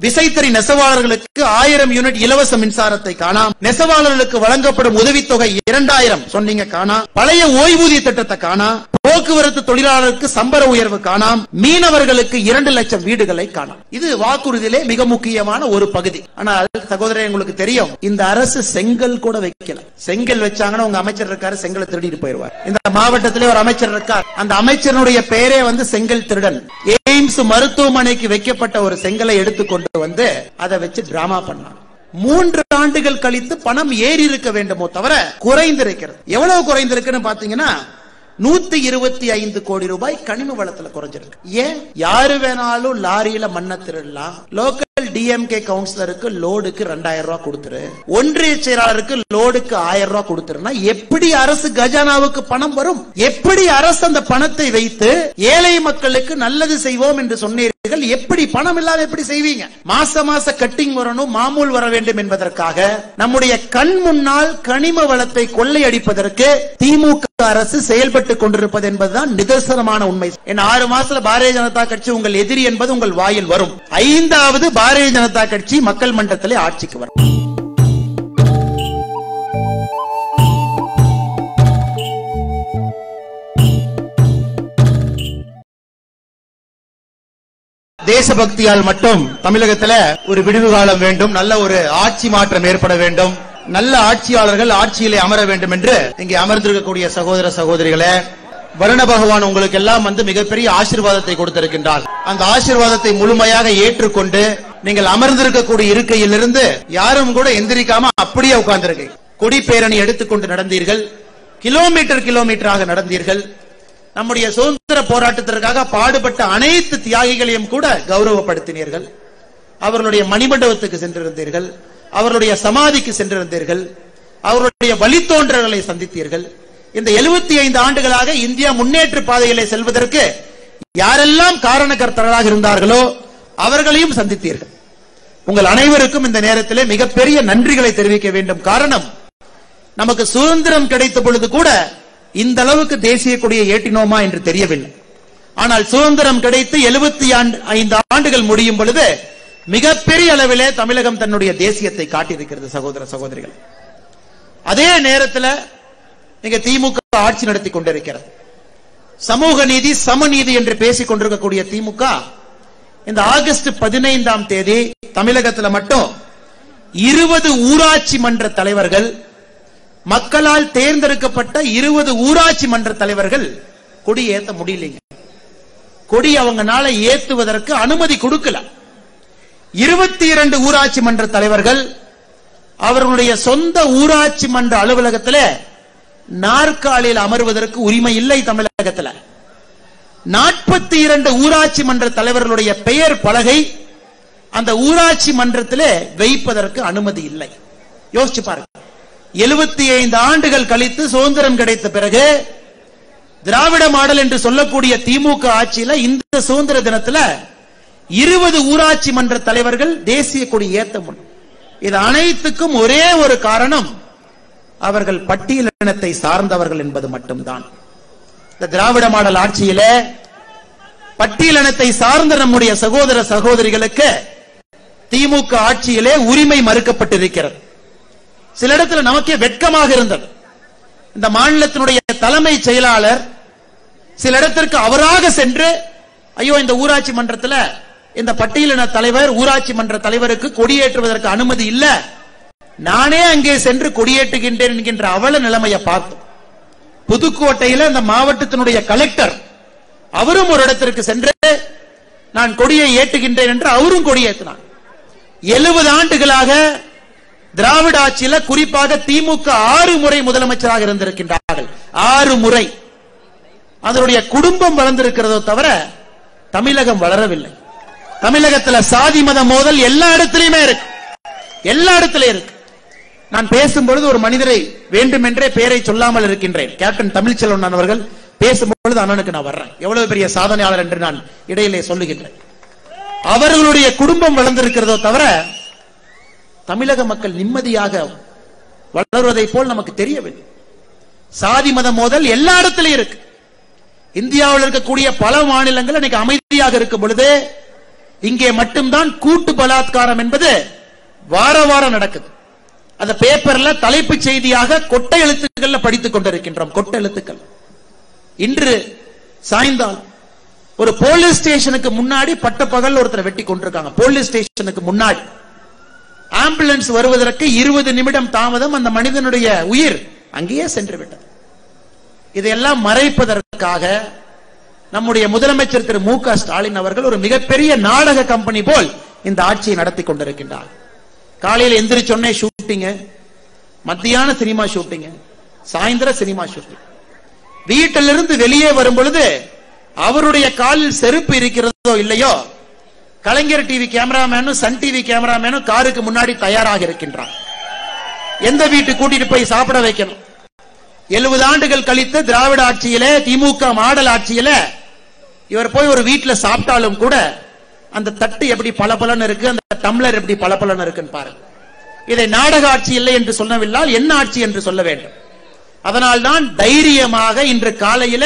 விசைத்தறி நெசவாளர்களுக்கு ஆயிரம் யூனிட் இலவச மின்சாரத்தை காணாம் நெசவாளர்களுக்கு வழங்கப்படும் உதவித்தொகை இரண்டாயிரம் சொன்னீங்க காணாம் பழைய ஓய்வூதிய திட்டத்தை காணாம் போக்குவரத்து தொழிலாளருக்கு சம்பர உயர்வு காணாம் மீனவர்களுக்கு இரண்டு லட்சம் வீடுகளை காணாம் இது வாக்குறுதியிலே மிக முக்கியமான ஒரு பகுதி ஆனால் சகோதரர் உங்களுக்கு தெரியும் இந்த அரசு செங்கல் கூட வைக்கல செங்கல் வச்சாங்கன்னா உங்க அமைச்சர் இருக்காரு செங்கலை திருடிட்டு போயிருவார் இந்த மாவட்டத்திலே ஒரு அமைச்சர் இருக்கார் அந்த அமைச்சருடைய பெயரே வந்து செங்கல் திருடன் எய்ம்ஸ் மருத்துவமனைக்கு வைக்கப்பட்ட ஒரு செங்கலை எடுத்துக்கொண்டு வந்து அதை வச்சு டிராமா பண்ணாங்க மூன்று ஆண்டுகள் கழித்து பணம் ஏறி இருக்க வேண்டுமோ தவிர குறைந்திருக்கிறது எவ்வளவு குறைந்திருக்குன்னு பாத்தீங்கன்னா நூத்தி இருபத்தி ஐந்து கோடி ரூபாய் கனிம வளத்துல குறைஞ்சிருக்கு ஏன் யாரு வேணாலும் லாரியில மண்ணை திருடலாம் லோக்கல் டிஎம்கே கவுன்சிலருக்கு லோடுக்கு ரெண்டாயிரம் ரூபாய் கொடுத்துரு ஒன்றிய செயலாளருக்கு லோடுக்கு ஆயிரம் ரூபாய் கொடுத்துருன்னா எப்படி அரசு கஜானாவுக்கு பணம் வரும் எப்படி அரசு அந்த பணத்தை வைத்து ஏழை மக்களுக்கு நல்லது செய்வோம் என்று சொன்னீர்கள் எப்படி பணம் இல்லாம எப்படி செய்வீங்க மாச மாச கட்டிங் வரணும் மாமூல் வர வேண்டும் என்பதற்காக நம்முடைய கண் முன்னால் கனிம வளத்தை கொள்ளையடிப்பதற்கு திமுக அரசு செயல்பட்டுக் கொண்டிருப்பது என்பதுதான் நிதர்சனமான உண்மை என் ஆறு மாசத்துல பாரதிய ஜனதா கட்சி உங்கள் எதிரி என்பது உங்கள் வாயில் வரும் ஐந்தாவது பாரதிய ஜனதா கட்சி மக்கள் மன்றத்திலே ஆட்சிக்கு வரும் தேசபக்தியால் மட்டும் தமிழகத்துல ஒரு விடுவு காலம் வேண்டும் நல்ல ஒரு ஆட்சி மாற்றம் ஏற்பட வேண்டும் நல்ல ஆட்சியாளர்கள் ஆட்சியிலே அமர வேண்டும் என்று இங்கே அமர்ந்திருக்கக்கூடிய சகோதர சகோதரிகளே வருண பகவான் உங்களுக்கு எல்லாம் வந்து மிகப்பெரிய ஆசீர்வாதத்தை கொடுத்திருக்கின்றார் அந்த ஆசீர்வாதத்தை முழுமையாக ஏற்றுக்கொண்டு நீங்கள் அமர்ந்திருக்கக்கூடிய இருக்கையிலிருந்து யாரும் கூட எந்திரிக்காம அப்படியே உட்கார்ந்திருக்கு கொடி பேரணி எடுத்துக்கொண்டு நடந்தீர்கள் கிலோமீட்டர் கிலோமீட்டராக நடந்தீர்கள் நம்முடைய சுதந்திர போராட்டத்திற்காக பாடுபட்ட அனைத்து தியாகிகளையும் கூட கௌரவப்படுத்தினீர்கள் அவர்களுடைய மணிமண்டபத்துக்கு சென்றிருந்தீர்கள் அவர்களுடைய சமாதிக்கு சென்றிருந்தீர்கள் அவர்களுடைய வழித்தோன்றல்களை சந்தித்தீர்கள் இந்த 75 ஐந்து ஆண்டுகளாக இந்தியா முன்னேற்ற பாதையிலே செல்வதற்கு யாரெல்லாம் காரணகர்த்தர்களாக இருந்தார்களோ அவர்களையும் சந்தித்தீர்கள் உங்கள் அனைவருக்கும் இந்த நேரத்திலே மிகப்பெரிய நன்றிகளை தெரிவிக்க வேண்டும் காரணம் நமக்கு சுதந்திரம் கிடைத்த பொழுது கூட இந்த அளவுக்கு தேசிய கொடியை ஏற்றினோமா என்று தெரியவில்லை ஆனால் சுதந்திரம் கிடைத்து எழுபத்தி ஐந்து ஆண்டுகள் முடியும் பொழுது மிகப்பெரிய அளவிலே தமிழகம் தன்னுடைய தேசியத்தை காட்டியிருக்கிறது சகோதர சகோதரிகள் அதே நேரத்தில் இங்க திமுக ஆட்சி நடத்தி கொண்டிருக்கிறது சமூக நீதி சமநீதி என்று பேசிக் கொண்டிருக்கக்கூடிய திமுக இந்த ஆகஸ்ட் பதினைந்தாம் தேதி தமிழகத்துல மட்டும் இருபது ஊராட்சி மன்ற தலைவர்கள் மக்களால் தேர்ந்தெடுக்கப்பட்ட இருபது ஊராட்சி மன்ற தலைவர்கள் கொடி ஏத்த முடியலைங்க கொடி அவங்கனால ஏத்துவதற்கு அனுமதி கொடுக்கல இருபத்தி இரண்டு ஊராட்சி மன்ற தலைவர்கள் அவர்களுடைய சொந்த ஊராட்சி மன்ற அலுவலகத்தில் நாற்காலியில் அமர்வதற்கு உரிமை இல்லை தமிழகத்தில் நாற்பத்தி இரண்டு ஊராட்சி மன்ற தலைவர்களுடைய பெயர் பலகை அந்த ஊராட்சி மன்றத்திலே வைப்பதற்கு அனுமதி இல்லை யோசிச்சு பாருங்க எழுபத்தி ஐந்து ஆண்டுகள் கழித்து சுதந்திரம் கிடைத்த பிறகு திராவிட மாடல் என்று சொல்லக்கூடிய திமுக ஆட்சியில இந்த சுதந்திர தினத்துல இருபது ஊராட்சி மன்ற தலைவர்கள் தேசிய கொடி ஏத்த முடியும் இது அனைத்துக்கும் ஒரே ஒரு காரணம் அவர்கள் பட்டியலினத்தை சார்ந்தவர்கள் என்பது மட்டும்தான் இந்த திராவிட மாடல் ஆட்சியில பட்டியலினத்தை சார்ந்த நம்முடைய சகோதர சகோதரிகளுக்கு திமுக ஆட்சியிலே உரிமை மறுக்கப்பட்டிருக்கிறது சில இடத்துல நமக்கே வெட்கமாக இருந்தது இந்த மாநிலத்தினுடைய தலைமை செயலாளர் சில இடத்திற்கு அவராக சென்று ஐயோ இந்த ஊராட்சி மன்றத்தில் இந்த பட்டியலின தலைவர் ஊராட்சி மன்ற தலைவருக்கு கொடியேற்றுவதற்கு அனுமதி இல்ல நானே அங்கே சென்று கொடியேற்றுகின்றேன் என்கின்ற அவல நிலைமையை பார்த்தோம் புதுக்கோட்டையில இந்த மாவட்டத்தினுடைய கலெக்டர் அவரும் ஒரு இடத்திற்கு சென்று நான் கொடியை ஏற்றுகின்றேன் என்று அவரும் கொடியேற்றினார் எழுபது ஆண்டுகளாக திராவிட ஆட்சியில குறிப்பாக திமுக ஆறு முறை முதலமைச்சராக இருந்திருக்கின்றார்கள் ஆறு முறை அதனுடைய குடும்பம் வளர்ந்திருக்கிறதோ தவிர தமிழகம் வளரவில்லை தமிழகத்துல சாதி மத மோதல் எல்லா இடத்திலையுமே இருக்கு எல்லா இடத்திலையும் இருக்கு நான் பேசும்பொழுது ஒரு மனிதரை வேண்டுமென்றே பெயரை சொல்லாமல் இருக்கின்றேன் கேப்டன் தமிழ்ச்செல்வன் அவர்கள் பேசும்பொழுது அண்ணனுக்கு நான் வர்றேன் எவ்வளவு பெரிய சாதனையாளர் என்று நான் இடையிலே சொல்லுகின்றேன் அவர்களுடைய குடும்பம் வளர்ந்திருக்கிறதோ தவிர தமிழக மக்கள் நிம்மதியாக வளர்வதை போல் நமக்கு தெரியவில்லை சாதி மத மோதல் எல்லா இடத்திலையும் இருக்கு இந்தியாவில் இருக்கக்கூடிய பல மாநிலங்கள் இன்னைக்கு அமைதியாக இருக்கும் பொழுது இங்கே மட்டும்தான் கூட்டு பலாத்காரம் என்பது வார வாரம் நடக்குது அந்த பேப்பர்ல தலைப்புச் செய்தியாக கொட்டை எழுத்துக்கள்ல படித்துக் கொண்டிருக்கின்றோம் கொட்டை எழுத்துக்கள் இன்று சாய்ந்தால் ஒரு போலீஸ் ஸ்டேஷனுக்கு முன்னாடி பட்டப்பகல் ஒருத்தரை வெட்டி கொண்டிருக்காங்க போலீஸ் ஸ்டேஷனுக்கு முன்னாடி ஆம்புலன்ஸ் வருவதற்கு இருபது நிமிடம் தாமதம் அந்த மனிதனுடைய உயிர் அங்கேயே சென்று விட்டது இதையெல்லாம் மறைப்பதற்காக நம்முடைய முதலமைச்சர் திரு மு க ஸ்டாலின் அவர்கள் ஒரு மிகப்பெரிய நாடக கம்பெனி போல் இந்த ஆட்சியை நடத்தி கொண்டிருக்கின்றார் காலையில் எந்திரிச்சொன்னே ஷூட்டிங் மத்தியான சினிமா ஷூட்டிங் சாயந்தர சினிமா ஷூட்டிங் வீட்டிலிருந்து வெளியே வரும் பொழுது அவருடைய காலில் செருப்பு இருக்கிறதோ இல்லையோ கலைஞர் டிவி கேமராமேனும் சன் டிவி கேமராமேனும் காருக்கு முன்னாடி தயாராக இருக்கின்றார் எந்த வீட்டு கூட்டிட்டு போய் சாப்பிட வைக்கணும் எழுபது ஆண்டுகள் கழித்து திராவிட ஆட்சியிலே திமுக மாடல் ஆட்சியில இவர் போய் ஒரு வீட்டுல சாப்பிட்டாலும் கூட அந்த தட்டு எப்படி பளபளன்னு இருக்கு அந்த டம்ளர் எப்படி பளபளன்னு இருக்குன்னு பாருங்க இதை நாடக ஆட்சி இல்லை என்று சொல்லவில்லால் என்ன ஆட்சி என்று சொல்ல வேண்டும் அதனால்தான் தைரியமாக இன்று காலையில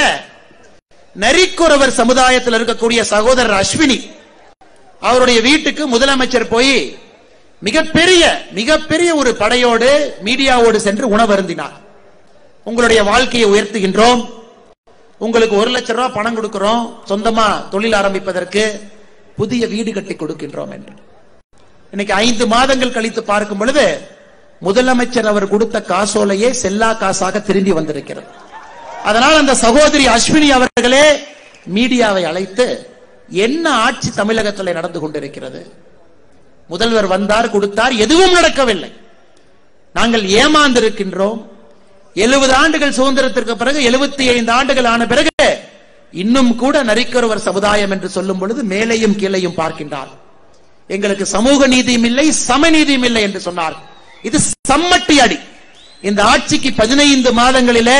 நரிக்குறவர் சமுதாயத்தில் இருக்கக்கூடிய சகோதரர் அஸ்வினி அவருடைய வீட்டுக்கு முதலமைச்சர் போய் மிகப்பெரிய மிகப்பெரிய ஒரு படையோடு மீடியாவோடு சென்று உணவருந்தினார் உங்களுடைய வாழ்க்கையை உயர்த்துகின்றோம் உங்களுக்கு ஒரு லட்சம் ரூபாய் பணம் கொடுக்கிறோம் சொந்தமா தொழில் ஆரம்பிப்பதற்கு புதிய வீடு கட்டி கொடுக்கின்றோம் என்று இன்னைக்கு ஐந்து மாதங்கள் கழித்து பார்க்கும் பொழுது முதலமைச்சர் அவர் கொடுத்த காசோலையே செல்லா காசாக திரும்பி வந்திருக்கிறது அதனால் அந்த சகோதரி அஸ்வினி அவர்களே மீடியாவை அழைத்து என்ன ஆட்சி தமிழகத்தில் நடந்து கொண்டிருக்கிறது முதல்வர் வந்தார் கொடுத்தார் எதுவும் நடக்கவில்லை நாங்கள் ஏமாந்திருக்கின்றோம் எழுபது ஆண்டுகள் சுதந்திரத்திற்கு பிறகு எழுபத்தி ஐந்து ஆண்டுகள் ஆன பிறகு இன்னும் கூட நரிக்கருவர் சமுதாயம் என்று சொல்லும் பொழுது மேலையும் கீழையும் பார்க்கின்றார் எங்களுக்கு சமூக நீதியும் இல்லை சமநீதியும் இல்லை என்று சொன்னார் இது சம்மட்டி அடி இந்த ஆட்சிக்கு பதினைந்து மாதங்களிலே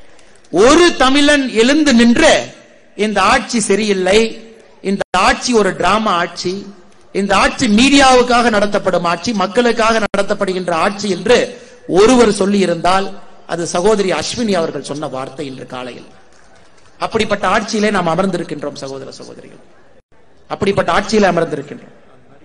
ஒரு தமிழன் எழுந்து நின்று இந்த ஆட்சி சரியில்லை இந்த ஆட்சி ஒரு டிராமா ஆட்சி இந்த ஆட்சி மீடியாவுக்காக நடத்தப்படும் ஆட்சி மக்களுக்காக நடத்தப்படுகின்ற ஆட்சி என்று ஒருவர் சொல்லி இருந்தால் அது சகோதரி அஸ்வினி அவர்கள் சொன்ன வார்த்தை இன்று காலையில் அப்படிப்பட்ட ஆட்சியிலே நாம் அமர்ந்திருக்கின்றோம் சகோதர சகோதரிகள் அப்படிப்பட்ட ஆட்சியிலே அமர்ந்திருக்கின்றோம்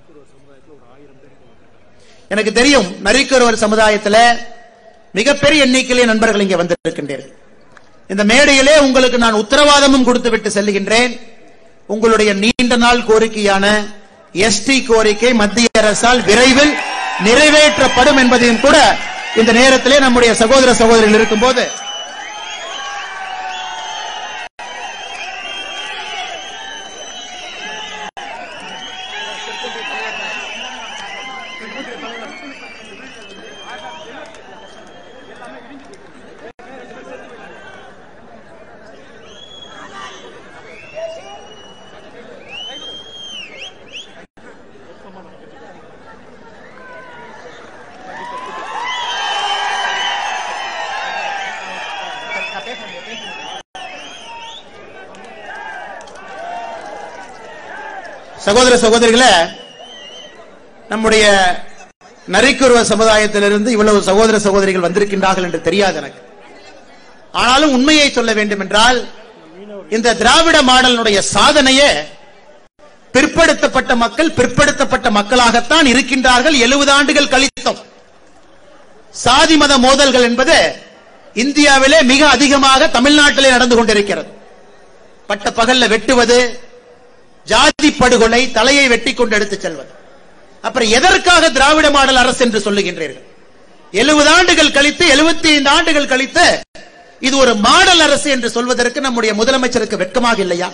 எனக்கு தெரியும் நரிக்கொருவர் சமுதாயத்தில் மிகப்பெரிய எண்ணிக்கையிலே நண்பர்கள் இங்கே வந்திருக்கின்றீர்கள் இந்த மேடையிலே உங்களுக்கு நான் உத்தரவாதமும் கொடுத்து விட்டு செல்லுகின்றேன் உங்களுடைய நீண்ட நாள் கோரிக்கையான எஸ்டி கோரிக்கை மத்திய அரசால் விரைவில் நிறைவேற்றப்படும் என்பதையும் கூட இந்த நேரத்திலே நம்முடைய சகோதர சகோதரிகள் இருக்கும்போது சகோதர சகோதரிகளே நம்முடைய நரிக்குருவ சமுதாயத்திலிருந்து இவ்வளவு சகோதர சகோதரிகள் வந்திருக்கின்றார்கள் என்று தெரியாது எனக்கு ஆனாலும் உண்மையை சொல்ல வேண்டும் என்றால் இந்த திராவிட மாடலினுடைய சாதனையே பிற்படுத்தப்பட்ட மக்கள் பிற்படுத்தப்பட்ட மக்களாகத்தான் இருக்கின்றார்கள் எழுபது ஆண்டுகள் கழித்தும் சாதி மத மோதல்கள் என்பது இந்தியாவிலே மிக அதிகமாக தமிழ்நாட்டிலே நடந்து கொண்டிருக்கிறது பட்ட பகல்ல வெட்டுவது ஜாதி படுகொலை தலையை வெட்டி கொண்டு எடுத்துச் செல்வது அப்புறம் எதற்காக திராவிட மாடல் அரசு என்று சொல்லுகின்றீர்கள் எழுபது ஆண்டுகள் கழித்து எழுபத்தி ஐந்து ஆண்டுகள் கழித்து இது ஒரு மாடல் அரசு என்று சொல்வதற்கு நம்முடைய முதலமைச்சருக்கு வெட்கமாக இல்லையா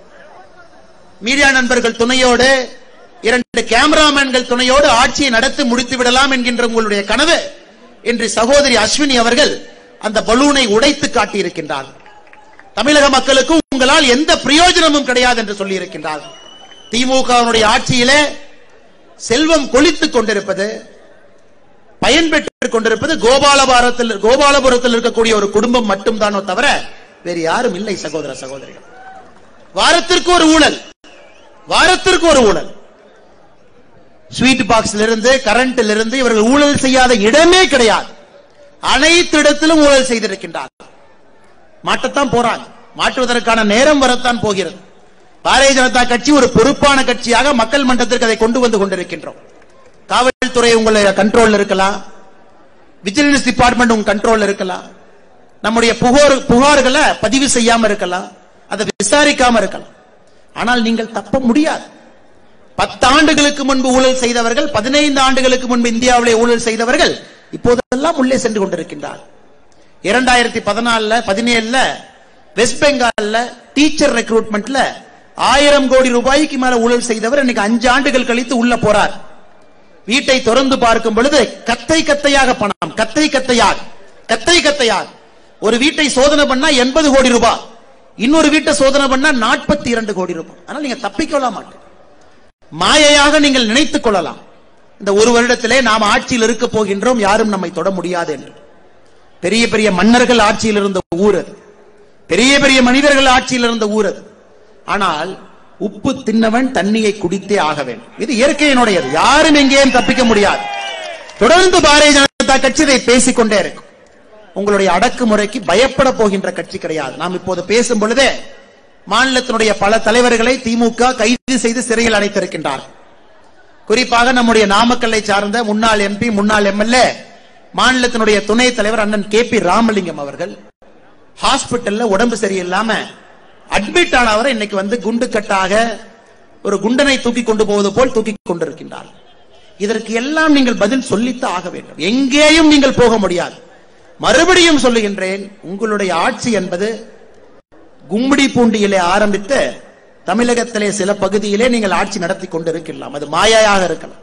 மீடியா நண்பர்கள் துணையோடு இரண்டு கேமராமேன்கள் துணையோடு ஆட்சியை நடத்தி முடித்து விடலாம் என்கின்ற உங்களுடைய கனவு இன்று சகோதரி அஸ்வினி அவர்கள் அந்த பலூனை உடைத்து காட்டியிருக்கின்றார் தமிழக மக்களுக்கு உங்களால் எந்த பிரயோஜனமும் கிடையாது என்று சொல்லி இருக்கின்றார் திமுகவினுடைய ஆட்சியிலே செல்வம் கொளித்துக் கொண்டிருப்பது பயன்பெற்றுக் கொண்டிருப்பது கோபாலபுரத்தில் கோபாலபுரத்தில் இருக்கக்கூடிய ஒரு குடும்பம் மட்டும்தானோ தவிர வேறு யாரும் இல்லை சகோதர சகோதரிகள் வாரத்திற்கு ஒரு ஊழல் வாரத்திற்கு ஒரு ஊழல் ஸ்வீட் பாக்ஸ்ல இருந்து கரண்ட்ல இருந்து இவர்கள் ஊழல் செய்யாத இடமே கிடையாது அனைத்து இடத்திலும் ஊழல் செய்திருக்கின்றார் மாட்டத்தான் போறாங்க மாற்றுவதற்கான நேரம் வரத்தான் போகிறது பாரதிய ஜனதா கட்சி ஒரு பொறுப்பான கட்சியாக மக்கள் மன்றத்திற்கு அதை கொண்டு வந்து கொண்டிருக்கின்றோம் காவல்துறை உங்களுடைய கண்ட்ரோல்ல இருக்கலாம் விஜிலன்ஸ் டிபார்ட்மெண்ட் உங்க கண்ட்ரோல்ல இருக்கலாம் நம்முடைய புகார் புகார்களை பதிவு செய்யாம இருக்கலாம் அதை விசாரிக்காம இருக்கலாம் ஆனால் நீங்கள் தப்ப முடியாது பத்தாண்டுகளுக்கு முன்பு ஊழல் செய்தவர்கள் பதினைந்து ஆண்டுகளுக்கு முன்பு இந்தியாவிலே ஊழல் செய்தவர்கள் இப்போதெல்லாம் உள்ளே சென்று கொண்டிருக்கின்றார் இரண்டாயிரத்தி பதினாலுல பதினேழுல வெஸ்ட் பெங்கால்ல டீச்சர் ரெக்ரூட்மெண்ட்ல ஆயிரம் கோடி ரூபாய்க்கு மேல ஊழல் செய்தவர் இன்னைக்கு அஞ்சு ஆண்டுகள் கழித்து உள்ள போறார் வீட்டை திறந்து பார்க்கும் பொழுது கத்தை கத்தையாக பணம் கத்தை கத்தையாக கத்தை கத்தையாக ஒரு வீட்டை சோதனை பண்ணா எண்பது கோடி ரூபாய் இன்னொரு வீட்டை சோதனை பண்ணா நாற்பத்தி இரண்டு கோடி ரூபாய் அதனால நீங்க தப்பிக்கொள்ள மாட்டேன் மாயையாக நீங்கள் நினைத்துக் கொள்ளலாம் இந்த ஒரு வருடத்திலே நாம் ஆட்சியில் இருக்க போகின்றோம் யாரும் நம்மை தொட முடியாது என்று பெரிய பெரிய மன்னர்கள் ஆட்சியில் இருந்த ஊர் அது பெரிய பெரிய மனிதர்கள் ஆட்சியில் இருந்த ஊர் அது ஆனால் உப்பு தின்னவன் தண்ணியை குடித்தே ஆக வேண்டும் இது இயற்கையினுடையது யாரும் எங்கேயும் தப்பிக்க முடியாது தொடர்ந்து பாரதிய ஜனதா கட்சி இதை பேசிக்கொண்டே இருக்கும் உங்களுடைய அடக்குமுறைக்கு பயப்பட போகின்ற கட்சி கிடையாது நாம் இப்போது பேசும் பொழுதே மாநிலத்தினுடைய பல தலைவர்களை திமுக கைது செய்து சிறையில் அடைத்திருக்கின்றார் குறிப்பாக நம்முடைய நாமக்கல்லை சார்ந்த முன்னாள் எம்பி முன்னாள் எம்எல்ஏ மாநிலத்தினுடைய துணைத் தலைவர் அண்ணன் கே பி ராமலிங்கம் அவர்கள் ஹாஸ்பிட்டல்ல உடம்பு சரியில்லாம அட்மிட் ஆனவரை இன்னைக்கு வந்து குண்டு கட்டாக ஒரு குண்டனை தூக்கி கொண்டு போவது போல் தூக்கி கொண்டிருக்கின்றார் இதற்கு எல்லாம் நீங்கள் பதில் சொல்லித்தான் ஆக வேண்டும் எங்கேயும் நீங்கள் போக முடியாது மறுபடியும் சொல்லுகின்றேன் உங்களுடைய ஆட்சி என்பது கும்மிடி பூண்டியிலே ஆரம்பித்து தமிழகத்திலே சில பகுதியிலே நீங்கள் ஆட்சி நடத்தி கொண்டிருக்கலாம் அது மாயையாக இருக்கலாம்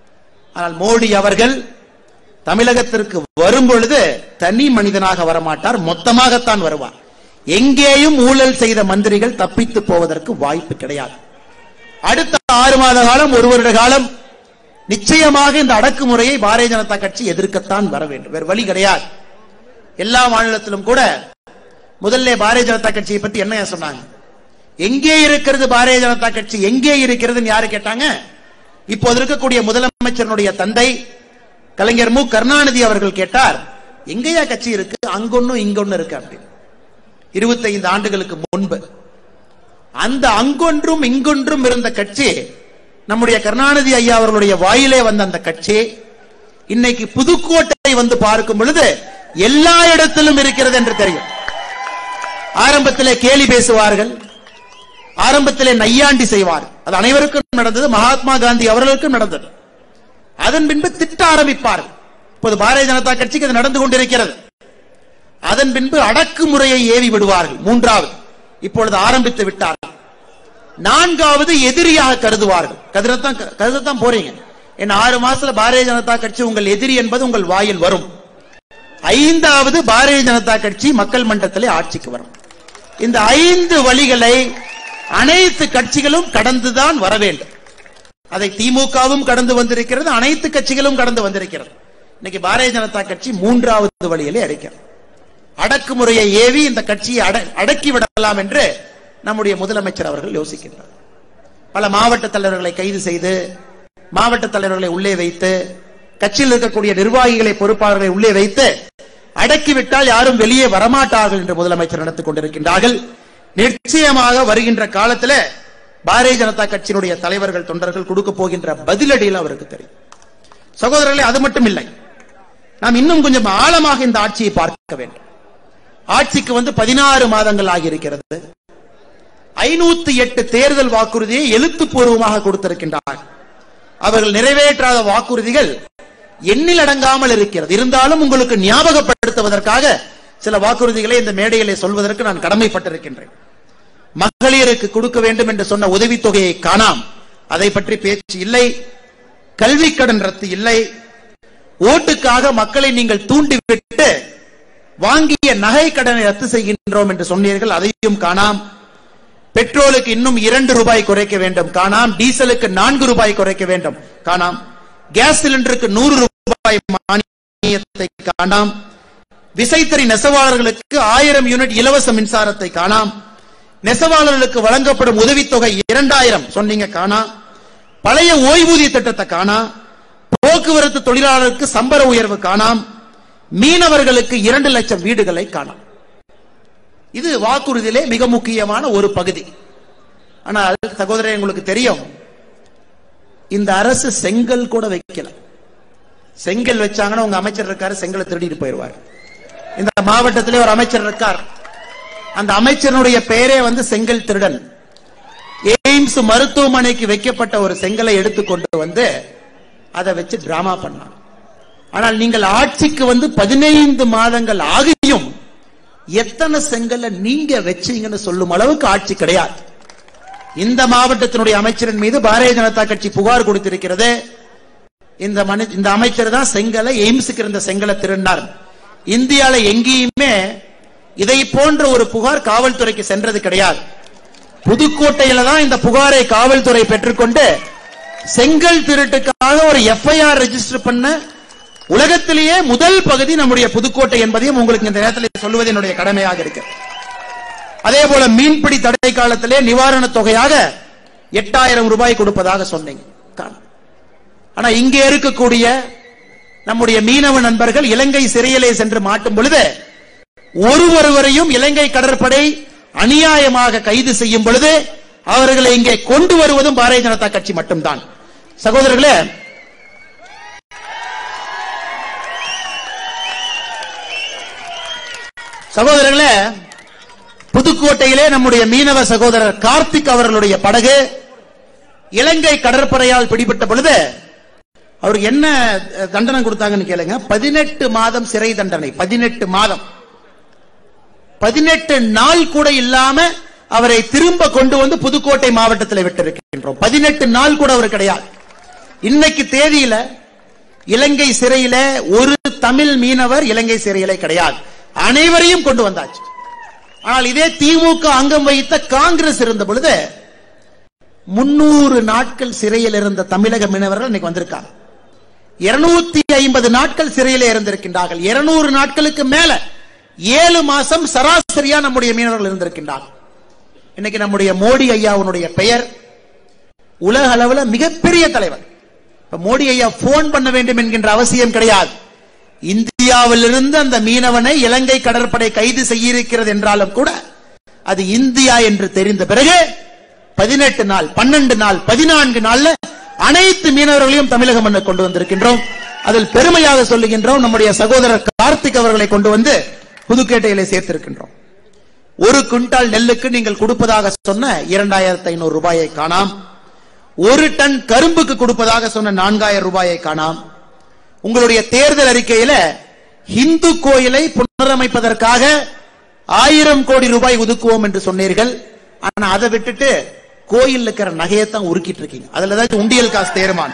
ஆனால் மோடி அவர்கள் தமிழகத்திற்கு வரும் பொழுது தனி மனிதனாக வரமாட்டார் மொத்தமாகத்தான் வருவார் எங்கேயும் ஊழல் செய்த மந்திரிகள் தப்பித்து போவதற்கு வாய்ப்பு கிடையாது அடுத்த ஆறு மாத காலம் ஒரு வருட காலம் நிச்சயமாக இந்த அடக்குமுறையை பாரதிய ஜனதா கட்சி எதிர்க்கத்தான் வர வேண்டும் வேறு வழி கிடையாது எல்லா மாநிலத்திலும் கூட முதல்ல பாரதிய ஜனதா கட்சியை பத்தி என்ன சொன்னாங்க எங்கே இருக்கிறது பாரதிய ஜனதா கட்சி எங்கே இருக்கிறதுன்னு யாரு கேட்டாங்க இப்போது இருக்கக்கூடிய முதலமைச்சருடைய தந்தை கலைஞர் மு கருணாநிதி அவர்கள் கேட்டார் எங்கேயா கட்சி இருக்கு அங்கொன்னும் இங்கொன்னு இருக்கு அப்படின்னு இருபத்தைந்து ஆண்டுகளுக்கு முன்பு அந்த அங்கொன்றும் இங்கொன்றும் இருந்த கட்சி நம்முடைய கருணாநிதி ஐயா அவர்களுடைய வாயிலே வந்த அந்த கட்சி இன்னைக்கு புதுக்கோட்டை வந்து பார்க்கும் பொழுது எல்லா இடத்திலும் இருக்கிறது என்று தெரியும் ஆரம்பத்திலே கேலி பேசுவார்கள் ஆரம்பத்திலே நையாண்டி செய்வார் அது அனைவருக்கும் நடந்தது மகாத்மா காந்தி அவர்களுக்கும் நடந்தது அதன் பின்பு திட்ட ஆரம்பிப்பார்கள் இப்போது பாரதிய ஜனதா கட்சிக்கு அது நடந்து கொண்டிருக்கிறது அதன் பின்பு அடக்குமுறையை ஏவி விடுவார்கள் மூன்றாவது இப்பொழுது ஆரம்பித்து விட்டார்கள் நான்காவது எதிரியாக கருதுவார்கள் கருதத்தான் கருதத்தான் போறீங்க என்ன ஆறு மாசத்துல பாரதிய ஜனதா கட்சி உங்கள் எதிரி என்பது உங்கள் வாயில் வரும் ஐந்தாவது பாரதிய ஜனதா கட்சி மக்கள் மன்றத்திலே ஆட்சிக்கு வரும் இந்த ஐந்து வழிகளை அனைத்து கட்சிகளும் கடந்துதான் வர வேண்டும் அதை திமுகவும் கடந்து வந்திருக்கிறது அனைத்து கட்சிகளும் கடந்து வந்திருக்கிறது இன்னைக்கு பாரதிய ஜனதா கட்சி மூன்றாவது வழியிலே அடைக்கிறது அடக்குமுறையை ஏவி இந்த கட்சியை அட- அடக்கி விடலாம் என்று நம்முடைய முதலமைச்சர் அவர்கள் யோசிக்கின்றார் பல மாவட்ட தலைவர்களை கைது செய்து மாவட்ட தலைவர்களை உள்ளே வைத்து கட்சியில் இருக்கக்கூடிய நிர்வாகிகளை பொறுப்பாளர்களை உள்ளே வைத்து அடக்கிவிட்டால் யாரும் வெளியே வரமாட்டார்கள் என்று முதலமைச்சர் நடத்திக் கொண்டிருக்கின்றார்கள் நிச்சயமாக வருகின்ற காலத்துல பாரதிய ஜனதா கட்சியினுடைய தலைவர்கள் தொண்டர்கள் கொடுக்க போகின்ற பதிலடியில் அவருக்கு தெரியும் சகோதரர்களே அது மட்டும் இல்லை நாம் இன்னும் கொஞ்சம் ஆழமாக இந்த ஆட்சியை பார்க்க வேண்டும் ஆட்சிக்கு வந்து பதினாறு மாதங்கள் ஆகியிருக்கிறது ஐநூத்தி எட்டு தேர்தல் வாக்குறுதியை எழுத்துப்பூர்வமாக கொடுத்திருக்கின்றார் அவர்கள் நிறைவேற்றாத வாக்குறுதிகள் எண்ணில் அடங்காமல் இருக்கிறது இருந்தாலும் உங்களுக்கு ஞாபகப்படுத்துவதற்காக சில வாக்குறுதிகளை இந்த மேடையிலே சொல்வதற்கு நான் கடமைப்பட்டிருக்கின்றேன் மகளிருக்கு கொடுக்க வேண்டும் என்று சொன்ன உதவித்தொகையை காணாம் அதை பற்றி பேச்சு இல்லை கல்வி கடன் ரத்து இல்லை ஓட்டுக்காக மக்களை நீங்கள் தூண்டிவிட்டு வாங்கிய நகை கடனை ரத்து செய்கின்றோம் என்று சொன்னீர்கள் அதையும் காணாம் பெட்ரோலுக்கு இன்னும் இரண்டு ரூபாய் குறைக்க வேண்டும் காணாம் டீசலுக்கு நான்கு ரூபாய் குறைக்க வேண்டும் காணாம் கேஸ் சிலிண்டருக்கு நூறு ரூபாய் மானியத்தை காணாம் விசைத்தறி நெசவாளர்களுக்கு ஆயிரம் யூனிட் இலவச மின்சாரத்தை காணாம் நெசவாளர்களுக்கு வழங்கப்படும் உதவித்தொகை இரண்டாயிரம் சொன்னீங்க காணா பழைய ஓய்வூதிய திட்டத்தை காணா போக்குவரத்து தொழிலாளருக்கு சம்பள உயர்வு காணாம் மீனவர்களுக்கு இரண்டு லட்சம் வீடுகளை காணாம் இது வாக்குறுதியிலே மிக முக்கியமான ஒரு பகுதி ஆனால் சகோதரர் உங்களுக்கு தெரியும் இந்த அரசு செங்கல் கூட வைக்கல செங்கல் வச்சாங்கன்னா உங்க அமைச்சர் இருக்காரு செங்கலை திருடிட்டு போயிருவார் இந்த மாவட்டத்திலே ஒரு அமைச்சர் இருக்கார் அந்த அமைச்சருடைய பெயரே வந்து செங்கல் திருடன் எய்ம்ஸ் மருத்துவமனைக்கு வைக்கப்பட்ட ஒரு செங்கலை எடுத்து கொண்டு வந்து அதை வச்சு டிராமா பண்ணாங்க ஆனால் நீங்கள் ஆட்சிக்கு வந்து பதினைந்து மாதங்கள் ஆகியும் எத்தனை செங்கல்ல நீங்க வச்சீங்கன்னு சொல்லும் அளவுக்கு ஆட்சி கிடையாது இந்த மாவட்டத்தினுடைய அமைச்சரின் மீது பாரதிய ஜனதா கட்சி புகார் கொடுத்திருக்கிறது இந்த மனி இந்த அமைச்சர் தான் செங்கலை எய்ம்ஸுக்கு இருந்த செங்கலை திருடினார் இந்தியால எங்கேயுமே இதை போன்ற ஒரு புகார் காவல்துறைக்கு சென்றது கிடையாது புதுக்கோட்டையில தான் இந்த புகாரை காவல்துறை பெற்றுக்கொண்டு செங்கல் திருட்டுக்காக ஒரு எஃப்ஐஆர் ரெஜிஸ்டர் பண்ண உலகத்திலேயே முதல் பகுதி நம்முடைய புதுக்கோட்டை என்பதையும் உங்களுக்கு இந்த நேரத்தில் சொல்லுவது என்னுடைய கடமையாக இருக்கு அதே போல மீன்பிடி தடை காலத்திலே நிவாரண தொகையாக எட்டாயிரம் ரூபாய் கொடுப்பதாக சொன்னீங்க காணும். ஆனா இங்கே இருக்கக்கூடிய நம்முடைய மீனவ நண்பர்கள் இலங்கை சிறையிலே சென்று மாட்டும் பொழுது ஒரு ஒருவரையும் இலங்கை கடற்படை அநியாயமாக கைது செய்யும் பொழுது அவர்களை இங்கே கொண்டு வருவதும் பாரதிய ஜனதா கட்சி மட்டும்தான் சகோதரர்களே சகோதரர்களே புதுக்கோட்டையிலே நம்முடைய மீனவ சகோதரர் கார்த்திக் அவர்களுடைய படகு இலங்கை கடற்படையால் பிடிபட்ட பொழுது அவருக்கு என்ன அஹ், தண்டனை கொடுத்தாங்கன்னு கேளுங்க பதினெட்டு மாதம் சிறை தண்டனை பதினெட்டு மாதம் பதினெட்டு நாள் கூட இல்லாம அவரை திரும்ப கொண்டு வந்து புதுக்கோட்டை மாவட்டத்தில் விட்டிருக்கின்றோம் பதினெட்டு நாள் கூட அவர் கிடையாது இன்னைக்கு தேதியில இலங்கை சிறையில ஒரு தமிழ் மீனவர் இலங்கை சிறையில கிடையாது அனைவரையும் கொண்டு வந்தாச்சு ஆனால் இதே திமுக அங்கம் வகித்த காங்கிரஸ் இருந்த பொழுது முன்னூறு நாட்கள் சிறையில் இருந்த தமிழக மீனவர்கள் இன்னைக்கு வந்திருக்காங்க இருநூத்தி ஐம்பது நாட்கள் சிறையிலே இருந்திருக்கின்றார்கள் இருநூறு நாட்களுக்கு மேல ஏழு மாசம் சராசரியா நம்முடைய மீனவர்கள் இருந்திருக்கின்றார்கள் இன்னைக்கு நம்முடைய மோடி ஐயாவுடைய பெயர் உலக அளவுல மிகப்பெரிய தலைவர் இப்ப மோடி ஐயா போன் பண்ண வேண்டும் என்கின்ற அவசியம் கிடையாது இந்தியாவிலிருந்து அந்த மீனவனை இலங்கை கடற்படை கைது செய்யிருக்கிறது என்றாலும் கூட அது இந்தியா என்று தெரிந்த பிறகு பதினெட்டு நாள் பன்னெண்டு நாள் பதினான்கு நாள்ல அனைத்து மீனவர்களையும் தமிழக மண்ணை கொண்டு வந்திருக்கின்றோம் அதில் பெருமையாக சொல்லுகின்றோம் நம்முடைய சகோதரர் கார்த்திக் அவர்களை கொண்டு வந்து புதுக்கேட்டையிலே சேர்த்திருக்கின்றோம் ஒரு குவிண்டால் நெல்லுக்கு நீங்கள் கொடுப்பதாக சொன்ன இரண்டாயிரத்தி ஐநூறு ரூபாயை காணாம் ஒரு டன் கரும்புக்கு கொடுப்பதாக சொன்ன நான்காயிரம் ரூபாயை காணாம் உங்களுடைய தேர்தல் அறிக்கையில இந்து கோயிலை புனரமைப்பதற்காக ஆயிரம் கோடி ரூபாய் ஒதுக்குவோம் என்று சொன்னீர்கள் ஆனா அதை விட்டுட்டு கோயில் இருக்கிற நகையத்தான் உருக்கிட்டு இருக்கீங்க அதுல ஏதாச்சும் உண்டியல் காசு தேருமான்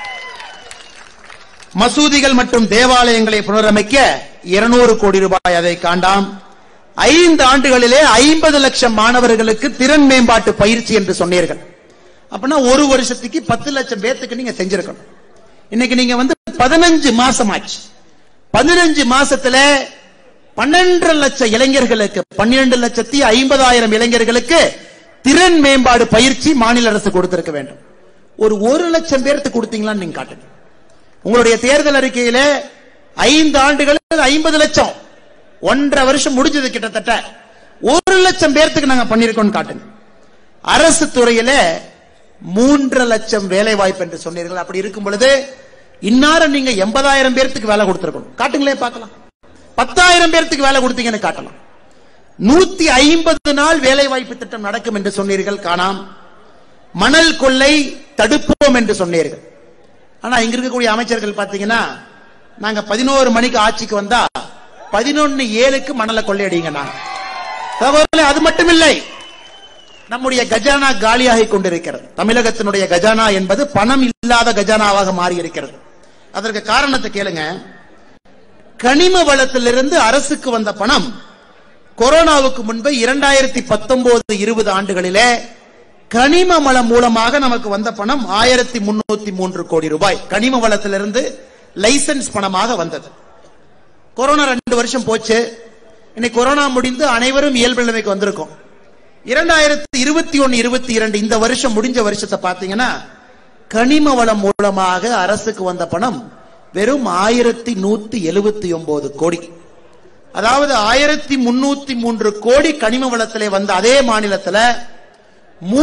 மசூதிகள் மற்றும் தேவாலயங்களை புனரமைக்க இருநூறு கோடி ரூபாய் அதை காண்டாம் ஐந்து ஆண்டுகளிலே ஐம்பது லட்சம் மாணவர்களுக்கு திறன் மேம்பாட்டு பயிற்சி என்று சொன்னீர்கள் அப்படின்னா ஒரு வருஷத்துக்கு பத்து லட்சம் பேத்துக்கு நீங்க செஞ்சிருக்கணும் இன்னைக்கு நீங்க வந்து பதினஞ்சு மாசம் ஆச்சு பதினஞ்சு மாசத்துல பன்னெண்டு லட்சம் இளைஞர்களுக்கு பன்னிரண்டு லட்சத்தி ஐம்பதாயிரம் இளைஞர்களுக்கு திறன் மேம்பாடு பயிற்சி மாநில அரசு கொடுத்திருக்க வேண்டும் ஒரு ஒரு லட்சம் பேருக்கு கொடுத்தீங்களான்னு நீங்க காட்டுங்க உங்களுடைய தேர்தல் அறிக்கையில ஐந்து ஆண்டுகளில் ஐம்பது லட்சம் ஒன்றரை வருஷம் முடிஞ்சது கிட்டத்தட்ட ஒரு லட்சம் பேர்த்துக்கு நாங்க பண்ணிருக்கோம் காட்டுங்க அரசு துறையில மூன்று லட்சம் வேலை வாய்ப்பு என்று சொன்னீர்கள் அப்படி இருக்கும் பொழுது இன்னாரம் நீங்க எண்பதாயிரம் பேர்த்துக்கு வேலை கொடுத்திருக்கணும் காட்டுங்களே பார்க்கலாம் பத்தாயிரம் பேர்த்துக்கு வேலை கொடுத்தீங்கன்னு காட்டலாம் நூத்தி ஐம்பது நாள் வேலை வாய்ப்பு திட்டம் நடக்கும் என்று சொன்னீர்கள் காணாம் மணல் கொள்ளை தடுப்போம் என்று சொன்னீர்கள் ஆனா இங்க இருக்கக்கூடிய அமைச்சர்கள் பாத்தீங்கன்னா நாங்க பதினோரு மணிக்கு ஆட்சிக்கு வந்தா பதினொன்னு ஏழுக்கு மணலை கொள்ளையடிங்க நாங்க சகோதரர்களே, அது மட்டுமில்லை நம்முடைய கஜானா காலியாகி கொண்டிருக்கிறது தமிழகத்தினுடைய கஜானா என்பது பணம் இல்லாத கஜானாவாக மாறி இருக்கிறது அதற்கு காரணத்தை கேளுங்க கனிம வளத்திலிருந்து அரசுக்கு வந்த பணம் கொரோனாவுக்கு முன்பு இரண்டாயிரத்தி பத்தொன்பது இருபது ஆண்டுகளிலே கனிம வளம் மூலமாக நமக்கு வந்த பணம் ஆயிரத்தி முன்னூத்தி மூன்று கோடி ரூபாய் கனிம வளத்திலிருந்து லைசன்ஸ் பணமாக வந்தது கொரோனா ரெண்டு வருஷம் போச்சு இன்னைக்கு கொரோனா முடிந்து அனைவரும் இயல்பு நிலைமைக்கு வந்திருக்கோம் இரண்டாயிரத்தி இருபத்தி ஒன்னு இருபத்தி இரண்டு இந்த வருஷம் முடிஞ்ச வருஷத்தை பாத்தீங்கன்னா கனிம வளம் மூலமாக அரசுக்கு வந்த பணம் வெறும் ஆயிரத்தி நூத்தி எழுபத்தி ஒன்பது கோடி அதாவது ஆயிரத்தி முன்னூத்தி மூன்று கோடி கனிம வளத்திலே வந்த அதே மாநிலத்துல மூன்று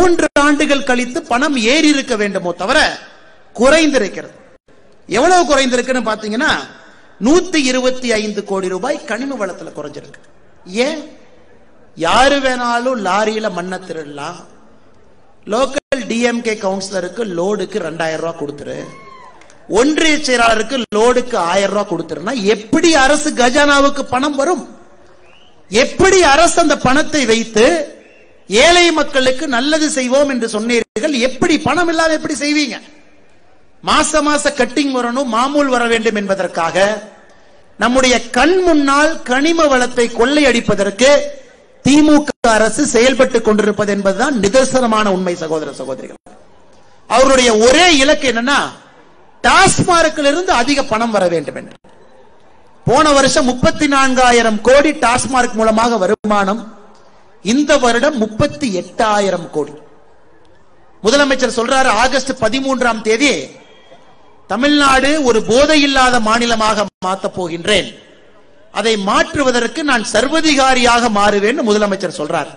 ஆண்டுகள் கழித்து பணம் ஏறி இருக்க வேண்டுமோ தவிர குறைந்திருக்கிறது எவ்வளவு குறைந்திருக்குன்னு பாத்தீங்கன்னா நூத்தி இருபத்தி ஐந்து கோடி ரூபாய் கனிம வளத்துல குறைஞ்சிருக்கு ஏன் யாரு வேணாலும் லாரியில மண்ணை திருடலாம் லோக்கல் டிஎம்கே கவுன்சிலருக்கு லோடுக்கு ரெண்டாயிரம் ரூபாய் கொடுத்துரு ஒன்றிய செயலாளருக்கு லோடுக்கு ஆயிரம் ரூபாய் கொடுத்துருன்னா எப்படி அரசு கஜானாவுக்கு பணம் வரும் எப்படி அரசு அந்த பணத்தை வைத்து ஏழை மக்களுக்கு நல்லது செய்வோம் என்று சொன்னீர்கள் எப்படி பணம் இல்லாம எப்படி செய்வீங்க மாச மாச கட்டிங் வரணும் மாமூல் வர வேண்டும் என்பதற்காக நம்முடைய கண் முன்னால் கனிம வளத்தை கொள்ளையடிப்பதற்கு திமுக அரசு செயல்பட்டுக் கொண்டிருப்பது என்பதுதான் நிதர்சனமான உண்மை சகோதர சகோதரிகள் அவருடைய ஒரே இலக்கு என்னன்னா டாஸ்மார்க்கில் இருந்து அதிக பணம் வர வேண்டும் என்று போன வருஷம் முப்பத்தி நான்காயிரம் கோடி டாஸ்மார்க் மூலமாக வருமானம் இந்த வருடம் முப்பத்தி எட்டாயிரம் கோடி முதலமைச்சர் சொல்றாரு ஆகஸ்ட் பதிமூன்றாம் தேதி தமிழ்நாடு ஒரு போதை இல்லாத மாநிலமாக மாற்றப் போகின்றேன் அதை மாற்றுவதற்கு நான் சர்வதிகாரியாக மாறுவேன் முதலமைச்சர் சொல்றார்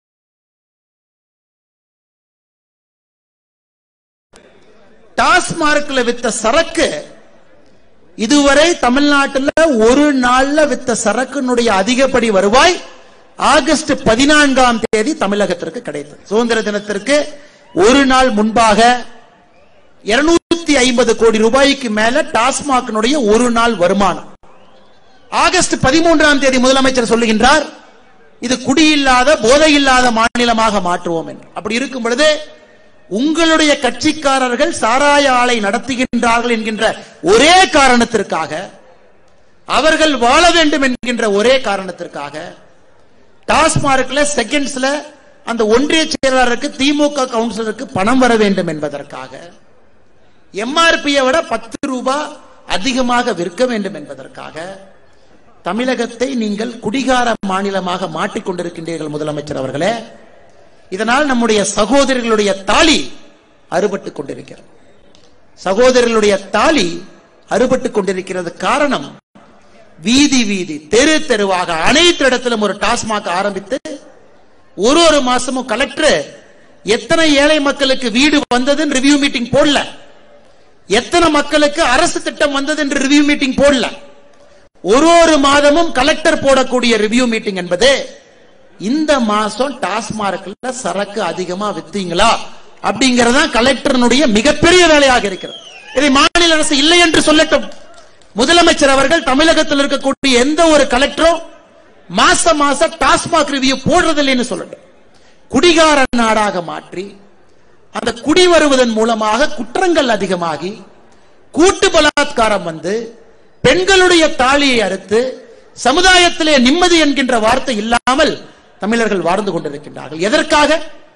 டாஸ்மார்க்ல வித்த சரக்கு இதுவரை தமிழ்நாட்டில் ஒரு நாள்ல வித்த சரக்குனுடைய அதிகப்படி வருவாய் ஆகஸ்ட் பதினான்காம் தேதி தமிழகத்திற்கு கிடைத்தது சுதந்திர தினத்திற்கு ஒரு நாள் முன்பாக இருநூத்தி ஐம்பது கோடி ரூபாய்க்கு மேல டாஸ்மாகினுடைய ஒரு நாள் வருமானம் ஆகஸ்ட் பதிமூன்றாம் தேதி முதலமைச்சர் சொல்லுகின்றார் இது குடியில்லாத போதையில்லாத மாநிலமாக மாற்றுவோம் என்று அப்படி இருக்கும் பொழுது உங்களுடைய கட்சிக்காரர்கள் சாராய ஆலை நடத்துகின்றார்கள் என்கின்ற ஒரே காரணத்திற்காக அவர்கள் வாழ வேண்டும் என்கின்ற ஒரே காரணத்திற்காக டாஸ்மார்க்ல செகண்ட்ஸ்ல அந்த ஒன்றிய செயலாளருக்கு திமுக கவுன்சிலருக்கு பணம் வர வேண்டும் என்பதற்காக எம்ஆர்பியை விட பத்து ரூபாய் அதிகமாக விற்க வேண்டும் என்பதற்காக தமிழகத்தை நீங்கள் குடிகார மாநிலமாக மாட்டிக்கொண்டிருக்கின்றீர்கள் முதலமைச்சர் அவர்களே இதனால் நம்முடைய சகோதரர்களுடைய தாலி அறுபட்டுக் கொண்டிருக்கிறது சகோதரர்களுடைய தாலி அறுபட்டுக் கொண்டிருக்கிறது காரணம் வீதி வீதி தெரு தெருவாக அனைத்து இடத்திலும் ஒரு டாஸ்மாக் ஆரம்பித்து ஒரு ஒரு மாசமும் கலெக்டர் எத்தனை ஏழை மக்களுக்கு வீடு வந்ததுன்னு ரிவ்யூ மீட்டிங் போடல எத்தனை மக்களுக்கு அரசு திட்டம் வந்தது என்று ரிவ்யூ மீட்டிங் போடல ஒரு ஒரு மாதமும் கலெக்டர் போடக்கூடிய ரிவ்யூ மீட்டிங் என்பது இந்த மாசம் டாஸ்மார்க்ல சரக்கு அதிகமா வித்தீங்களா அப்படிங்கறதா கலெக்டருடைய மிகப்பெரிய வேலையாக இருக்கிறது இதை மாநில அரசு இல்லை என்று சொல்லட்டும் முதலமைச்சர் அவர்கள் தமிழகத்தில் இருக்கக்கூடிய எந்த ஒரு கலெக்டரும் மாச மாச டாஸ்மாக் ரிவ்யூ போடுறதில்லைன்னு சொல்லட்டும் குடிகார நாடாக மாற்றி அந்த குடி வருவதன் மூலமாக குற்றங்கள் அதிகமாகி கூட்டு பலாத்காரம் வந்து பெண்களுடைய தாலியை அறுத்து சமுதாயத்திலே நிம்மதி என்கின்ற வார்த்தை இல்லாமல் தமிழர்கள் வாழ்ந்து கொண்டிருக்கின்றார்கள் எதற்காக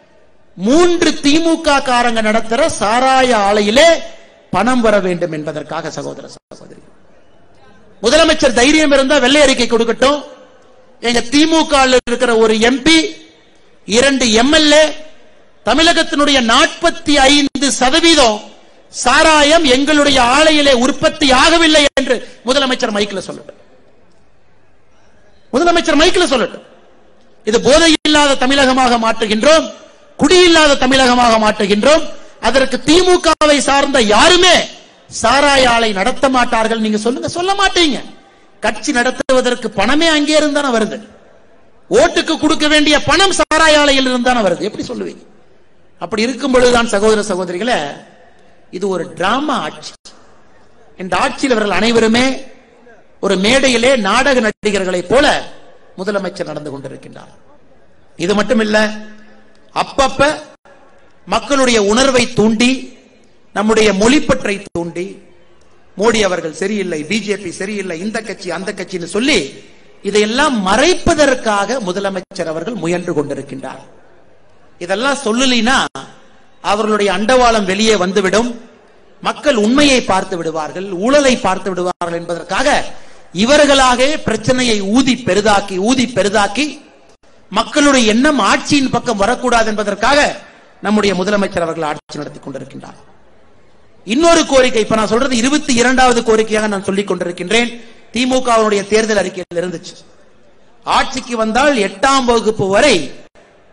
மூன்று திமுக காரங்க நடத்துற சாராய ஆலையிலே பணம் வர வேண்டும் என்பதற்காக சகோதர சகோதரி முதலமைச்சர் தைரியம் இருந்தா வெள்ளை அறிக்கை கொடுக்கட்டும் எங்க திமுக இருக்கிற ஒரு எம்பி இரண்டு எம்எல்ஏ தமிழகத்தினுடைய நாற்பத்தி ஐந்து சதவீதம் சாராயம் எங்களுடைய ஆலையிலே உற்பத்தி ஆகவில்லை என்று முதலமைச்சர் மைக்கில் சொல்லட்டும் முதலமைச்சர் மைக்கில் சொல்லட்டும் இது போதை இல்லாத தமிழகமாக மாற்றுகின்றோம் குடியில்லாத தமிழகமாக மாற்றுகின்றோம் அதற்கு திமுகவை சார்ந்த யாருமே சாராய ஆலை நடத்த மாட்டார்கள் நீங்க சொல்லுங்க சொல்ல மாட்டீங்க கட்சி நடத்துவதற்கு பணமே அங்கே இருந்தான வருது ஓட்டுக்கு கொடுக்க வேண்டிய பணம் சாராய ஆலையில் இருந்தான வருது எப்படி சொல்லுவீங்க அப்படி இருக்கும் பொழுதுதான் சகோதர சகோதரிகளே இது ஒரு டிராமா ஆட்சி இந்த ஆட்சியில் இவர்கள் அனைவருமே ஒரு மேடையிலே நாடக நடிகர்களைப் போல முதலமைச்சர் நடந்து கொண்டிருக்கின்றார் இது மட்டுமில்ல அப்பப்ப மக்களுடைய உணர்வை தூண்டி நம்முடைய மொழிப்பற்றை தூண்டி மோடி அவர்கள் சரியில்லை பிஜேபி சரியில்லை இந்த கட்சி அந்த கட்சின்னு சொல்லி இதையெல்லாம் மறைப்பதற்காக முதலமைச்சர் அவர்கள் முயன்று கொண்டிருக்கின்றார் இதெல்லாம் சொல்லலினா அவர்களுடைய அண்டவாளம் வெளியே வந்துவிடும் மக்கள் உண்மையை பார்த்து விடுவார்கள் ஊழலை பார்த்து விடுவார்கள் என்பதற்காக இவர்களாகவே பிரச்சனையை ஊதி பெரிதாக்கி ஊதி பெரிதாக்கி மக்களுடைய எண்ணம் ஆட்சியின் பக்கம் வரக்கூடாது என்பதற்காக நம்முடைய முதலமைச்சர் அவர்கள் ஆட்சி நடத்தி கொண்டிருக்கின்றார் இன்னொரு கோரிக்கை இப்ப நான் சொல்றது இருபத்தி இரண்டாவது கோரிக்கையாக நான் சொல்லிக் கொண்டிருக்கின்றேன் திமுகவுடைய தேர்தல் அறிக்கையில் இருந்துச்சு ஆட்சிக்கு வந்தால் எட்டாம் வகுப்பு வரை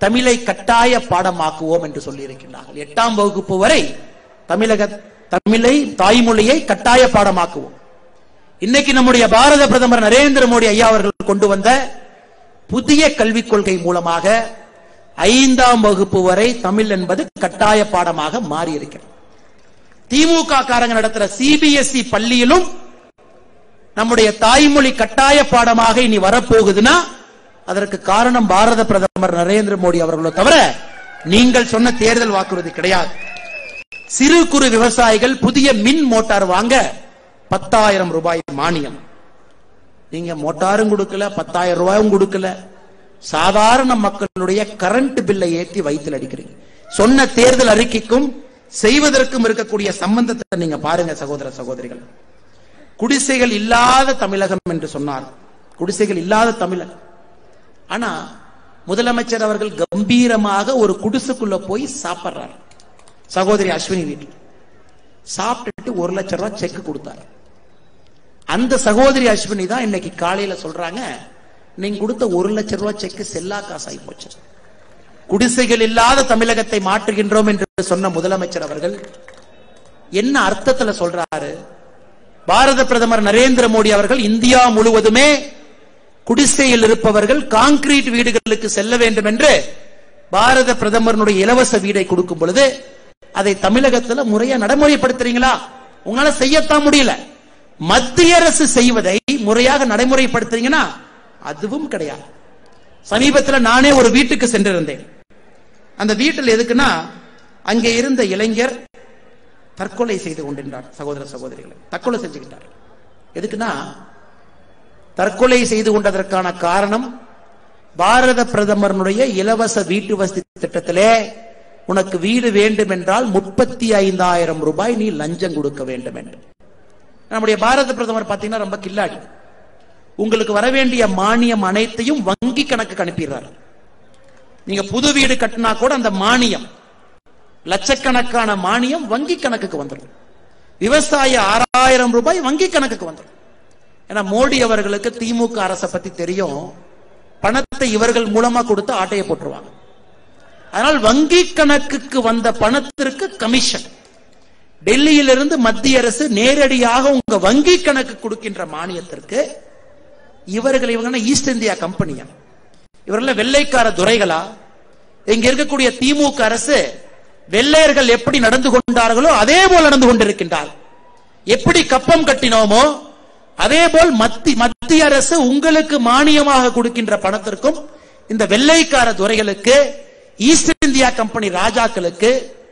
தமிழை கட்டாய பாடமாக்குவோம் என்று சொல்லியிருக்கிறார்கள் எட்டாம் வகுப்பு வரை தமிழக தமிழை தாய்மொழியை கட்டாய பாடமாக்குவோம் இன்னைக்கு நம்முடைய பாரத பிரதமர் நரேந்திர மோடி ஐயா அவர்கள் கொண்டு வந்த புதிய கல்விக் கொள்கை மூலமாக ஐந்தாம் வகுப்பு வரை தமிழ் என்பது கட்டாய பாடமாக மாறி இருக்கிறது திமுக காரங்க நடத்துற சிபிஎஸ்இ பள்ளியிலும் நம்முடைய தாய்மொழி கட்டாய பாடமாக இனி வரப்போகுதுன்னா அதற்கு காரணம் பாரத பிரதமர் நரேந்திர மோடி அவர்களோ தவிர நீங்கள் சொன்ன தேர்தல் வாக்குறுதி கிடையாது சிறு குறு விவசாயிகள் புதிய மின் மோட்டார் வாங்க பத்தாயிரம் ரூபாய் மானியம் நீங்க மோட்டாரும் கொடுக்கல பத்தாயிரம் ரூபாயும் கொடுக்கல சாதாரண மக்களுடைய கரண்ட் பில்லை ஏற்றி வயிற்றில் அடிக்கிறீங்க சொன்ன தேர்தல் அறிக்கைக்கும் செய்வதற்கும் இருக்கக்கூடிய சம்பந்தத்தை நீங்க பாருங்க சகோதர சகோதரிகள் குடிசைகள் இல்லாத தமிழகம் என்று சொன்னார் குடிசைகள் இல்லாத தமிழகம் ஆனா முதலமைச்சர் அவர்கள் கம்பீரமாக ஒரு குடிசுக்குள்ள போய் சாப்பிடுறார் சகோதரி அஸ்வினி வீட்டில் சாப்பிட்டுட்டு ஒரு லட்சம் ரூபாய் செக் கொடுத்தாரு அந்த சகோதரி அஸ்வினி தான் இன்னைக்கு காலையில சொல்றாங்க நீங்க கொடுத்த ஒரு லட்சம் ரூபாய் செக் செல்லா காசாகி போச்சு குடிசைகள் இல்லாத தமிழகத்தை மாற்றுகின்றோம் என்று சொன்ன முதலமைச்சர் அவர்கள் என்ன அர்த்தத்துல சொல்றாரு பாரத பிரதமர் நரேந்திர மோடி அவர்கள் இந்தியா முழுவதுமே குடிசையில் இருப்பவர்கள் கான்கிரீட் வீடுகளுக்கு செல்ல வேண்டும் என்று பாரத பிரதமருடைய இலவச வீடை கொடுக்கும் பொழுது அதை தமிழகத்துல முறையா நடைமுறைப்படுத்துறீங்களா உங்களால செய்யத்தான் முடியல மத்திய அரசு செய்வதை முறையாக நடைமுறைப்படுத்துறீங்கன்னா அதுவும் கிடையாது சமீபத்தில் நானே ஒரு வீட்டுக்கு சென்றிருந்தேன் அந்த வீட்டில் எதுக்குன்னா அங்கே இருந்த இளைஞர் தற்கொலை செய்து கொண்டிருந்தார் சகோதர சகோதரிகளை தற்கொலை செஞ்சுக்கிட்டார் எதுக்குன்னா தற்கொலை செய்து கொண்டதற்கான காரணம் பாரத பிரதமருடைய இலவச வீட்டு வசதி திட்டத்திலே உனக்கு வீடு வேண்டும் என்றால் முப்பத்தி ஐந்தாயிரம் ரூபாய் நீ லஞ்சம் கொடுக்க வேண்டும் என்று நம்முடைய பாரத பிரதமர் பாத்தீங்கன்னா ரொம்ப கில்லாடி உங்களுக்கு வர வேண்டிய மானியம் அனைத்தையும் வங்கி கணக்கு அனுப்பிடுறாரு நீங்க புது வீடு கட்டினா கூட அந்த மானியம் லட்சக்கணக்கான மானியம் வங்கி கணக்குக்கு வந்துடும் விவசாய ஆறாயிரம் ரூபாய் வங்கி கணக்குக்கு வந்துடும் ஏன்னா மோடி அவர்களுக்கு திமுக அரசை பத்தி தெரியும் பணத்தை இவர்கள் மூலமா கொடுத்து ஆட்டையை போட்டுருவாங்க அதனால் வங்கி கணக்குக்கு வந்த பணத்திற்கு கமிஷன் டெல்லியிலிருந்து மத்திய அரசு நேரடியாக உங்க வங்கி கணக்கு கொடுக்கின்ற மானியத்திற்கு இவர்கள் இவங்க ஈஸ்ட் இந்தியா கம்பெனியா இவர்கள் வெள்ளைக்கார துறைகளா இங்க இருக்கக்கூடிய திமுக அரசு வெள்ளையர்கள் எப்படி நடந்து கொண்டார்களோ அதே போல் நடந்து கொண்டிருக்கின்றார் எப்படி கப்பம் கட்டினோமோ அதே போல் மத்தி மத்திய அரசு உங்களுக்கு மானியமாக கொடுக்கின்ற பணத்திற்கும் இந்த வெள்ளைக்கார துறைகளுக்கு ஈஸ்ட் இந்தியா கம்பெனி ராஜாக்களுக்கு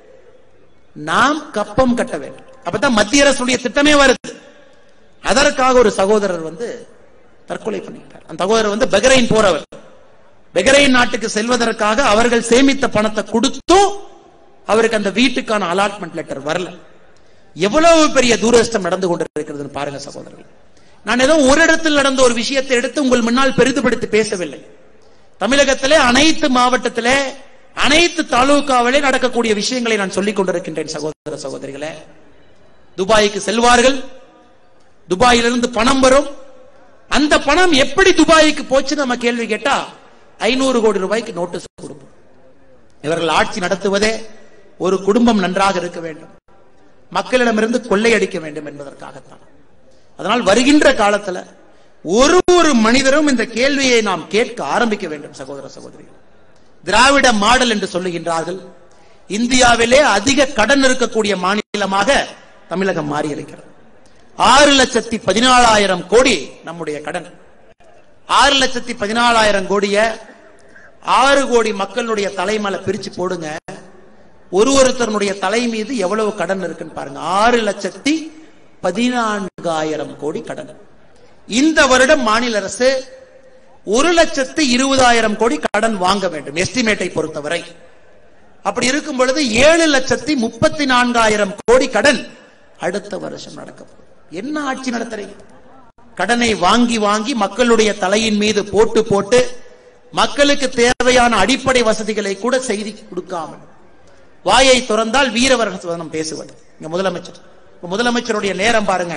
நாம் கப்பம் கட்ட வேண்டும் அப்பதான் மத்திய அரசுடைய திட்டமே வருது அதற்காக ஒரு சகோதரர் வந்து தற்கொலை பண்ணிட்டார் அந்த சகோதரர் வந்து பஹ்ரைன் போறவர் பஹ்ரைன் நாட்டுக்கு செல்வதற்காக அவர்கள் சேமித்த பணத்தை கொடுத்தும் அவருக்கு அந்த வீட்டுக்கான அலாட்மெண்ட் லெட்டர் வரல எவ்வளவு பெரிய தூரஸ்டம் நடந்து கொண்டிருக்கிறதுன்னு பாருங்க சகோதரர்கள் நான் ஏதோ ஒரு இடத்தில் நடந்த ஒரு விஷயத்தை எடுத்து உங்கள் முன்னால் பெரிதுபடுத்தி பேசவில்லை தமிழகத்திலே அனைத்து மாவட்டத்திலே அனைத்து தாலுகாவிலே நடக்கக்கூடிய விஷயங்களை நான் சொல்லிக் கொண்டிருக்கின்றேன் சகோதர சகோதரிகளே துபாய்க்கு செல்வார்கள் துபாயிலிருந்து பணம் வரும் அந்த பணம் எப்படி துபாய்க்கு போச்சு நம்ம கேள்வி கேட்டா ஐநூறு கோடி ரூபாய்க்கு நோட்டீஸ் கொடுப்போம் இவர்கள் ஆட்சி நடத்துவதே ஒரு குடும்பம் நன்றாக இருக்க வேண்டும் மக்களிடமிருந்து கொள்ளையடிக்க வேண்டும் என்பதற்காகத்தான் அதனால் வருகின்ற காலத்துல ஒரு ஒரு மனிதரும் இந்த கேள்வியை நாம் கேட்க ஆரம்பிக்க வேண்டும் சகோதர சகோதரிகள் திராவிட மாடல் என்று சொல்லுகின்றார்கள் இந்தியாவிலே அதிக கடன் இருக்கக்கூடிய மாநிலமாக தமிழகம் மாறி இருக்கிறது ஆறு லட்சத்தி பதினாலாயிரம் கோடி நம்முடைய கடன் ஆறு லட்சத்தி பதினாலாயிரம் கோடிய ஆறு கோடி மக்களுடைய தலைமையில பிரிச்சு போடுங்க ஒரு ஒருத்தருடைய தலை மீது எவ்வளவு கடன் இருக்குன்னு பாருங்க ஆறு லட்சத்தி பதினான்காயிரம் கோடி கடன் இந்த வருடம் மாநில அரசு ஒரு லட்சத்து இருபதாயிரம் கோடி கடன் வாங்க வேண்டும் எஸ்டிமேட்டை பொறுத்தவரை அப்படி இருக்கும் பொழுது ஏழு லட்சத்தி முப்பத்தி நான்காயிரம் கோடி கடன் அடுத்த வருஷம் நடக்க போகுது. என்ன ஆட்சி நடத்துறீங்க கடனை வாங்கி வாங்கி மக்களுடைய தலையின் மீது போட்டு போட்டு மக்களுக்கு தேவையான அடிப்படை வசதிகளை கூட செய்தி கொடுக்காமல் வாயை திறந்தால் வீரவரசனம் பேசுவது இங்க முதலமைச்சர் இப்ப முதலமைச்சருடைய நேரம் பாருங்க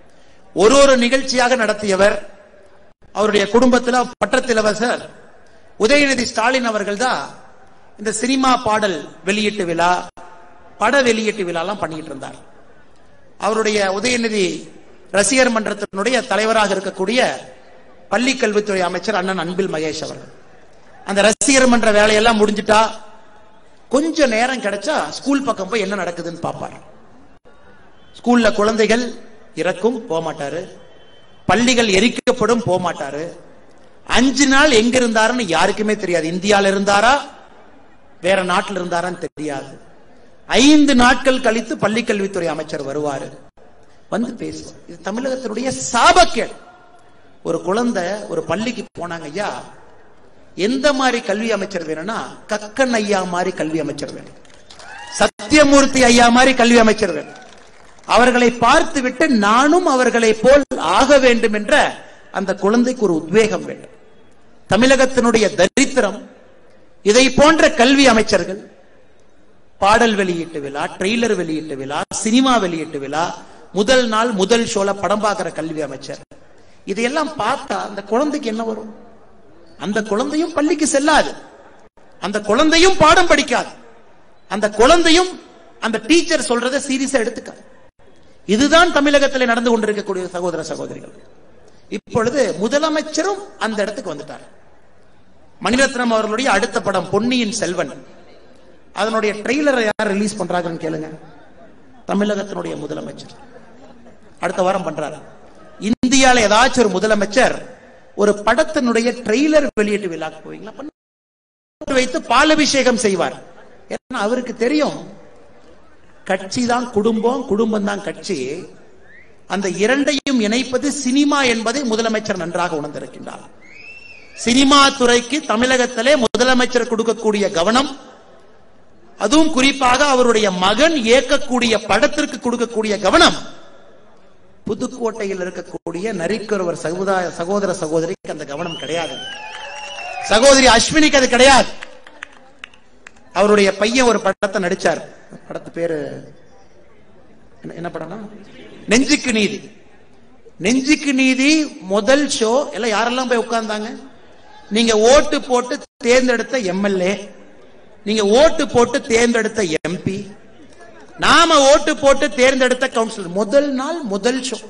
ஒரு ஒரு நிகழ்ச்சியாக நடத்தியவர் அவருடைய குடும்பத்தில் பட்டத்திலவசர் உதயநிதி ஸ்டாலின் அவர்கள் தான் இந்த சினிமா பாடல் வெளியீட்டு விழா பட வெளியீட்டு விழாலாம் பண்ணிட்டு இருந்தார் அவருடைய உதயநிதி ரசிகர் மன்றத்தினுடைய தலைவராக இருக்கக்கூடிய பள்ளி கல்வித்துறை அமைச்சர் அண்ணன் அன்பில் மகேஷ் அவர்கள் அந்த ரசிகர் மன்ற வேலையெல்லாம் முடிஞ்சிட்டா கொஞ்ச நேரம் கிடைச்சா ஸ்கூல் பக்கம் போய் என்ன நடக்குதுன்னு பார்ப்பார் ஸ்கூல்ல குழந்தைகள் இறக்கும் போக மாட்டாரு பள்ளிகள் எரிக்கப்படும் போக மாட்டாரு அஞ்சு நாள் எங்க இருந்தாருன்னு யாருக்குமே தெரியாது இந்தியால இருந்தாரா வேற நாட்டில் இருந்தாரான்னு தெரியாது ஐந்து நாட்கள் கழித்து பள்ளி கல்வித்துறை அமைச்சர் வருவாரு வந்து பேசுவார் இது தமிழகத்தினுடைய சாபக்கேடு ஒரு குழந்தை ஒரு பள்ளிக்கு போனாங்க ஐயா எந்த மாதிரி கல்வி அமைச்சர் வேணும்னா கக்கன் ஐயா மாதிரி கல்வி அமைச்சர் வேணும் சத்தியமூர்த்தி ஐயா மாதிரி கல்வி அமைச்சர் வேணும் அவர்களை பார்த்து விட்டு நானும் அவர்களை போல் ஆக வேண்டும் என்ற அந்த குழந்தைக்கு ஒரு உத்வேகம் வேண்டும் தமிழகத்தினுடைய தரித்திரம் இதை போன்ற கல்வி அமைச்சர்கள் பாடல் வெளியீட்டு விழா ட்ரெய்லர் வெளியீட்டு விழா சினிமா வெளியீட்டு விழா முதல் நாள் முதல் ஷோல படம் பார்க்கிற கல்வி அமைச்சர் இதையெல்லாம் பார்த்தா அந்த குழந்தைக்கு என்ன வரும் அந்த குழந்தையும் பள்ளிக்கு செல்லாது அந்த குழந்தையும் பாடம் படிக்காது அந்த குழந்தையும் அந்த டீச்சர் சொல்றதை சீரியஸா எடுத்துக்காது இதுதான் தமிழகத்தில் நடந்து கொண்டிருக்கக்கூடிய சகோதர சகோதரிகள் இப்பொழுது முதலமைச்சரும் அந்த இடத்துக்கு வந்துட்டார் மணிரத்னம் அவர்களுடைய அடுத்த படம் பொன்னியின் செல்வன் அதனுடைய ட்ரெய்லரை யார் ரிலீஸ் பண்றாங்கன்னு கேளுங்க தமிழகத்தினுடைய முதலமைச்சர் அடுத்த வாரம் பண்றாரு இந்தியால ஏதாச்சும் ஒரு முதலமைச்சர் ஒரு படத்தினுடைய ட்ரெய்லர் வெளியீட்டு விழாக்கு போவீங்களா பண்ண வைத்து பாலபிஷேகம் செய்வார் ஏன்னா அவருக்கு தெரியும் கட்சி தான் குடும்பம் குடும்பம் தான் கட்சி அந்த இரண்டையும் இணைப்பது சினிமா என்பதை முதலமைச்சர் நன்றாக உணர்ந்திருக்கின்றார் சினிமா துறைக்கு தமிழகத்திலே முதலமைச்சர் கொடுக்கக்கூடிய கவனம் அதுவும் குறிப்பாக அவருடைய மகன் இயக்கக்கூடிய படத்திற்கு கொடுக்கக்கூடிய கவனம் புதுக்கோட்டையில் இருக்கக்கூடிய நரிக்கொருவர் சமுதாய சகோதர சகோதரிக்கு அந்த கவனம் கிடையாது சகோதரி அஸ்வினிக்கு அது கிடையாது அவருடைய பையன் ஒரு படத்தை நடிச்சார் படத்து பேரு என்ன- என்ன படம்னா நெஞ்சுக்கு நீதி நெஞ்சுக்கு நீதி முதல் ஷோ எல்லாம் யாரெல்லாம் போய் உட்கார்ந்தாங்க நீங்க ஓட்டு போட்டு தேர்ந்தெடுத்த எம்எல்ஏ நீங்க ஓட்டு போட்டு தேர்ந்தெடுத்த எம்பி நாம ஓட்டு போட்டு தேர்ந்தெடுத்த கவுன்சிலர் முதல் நாள் முதல் ஷோ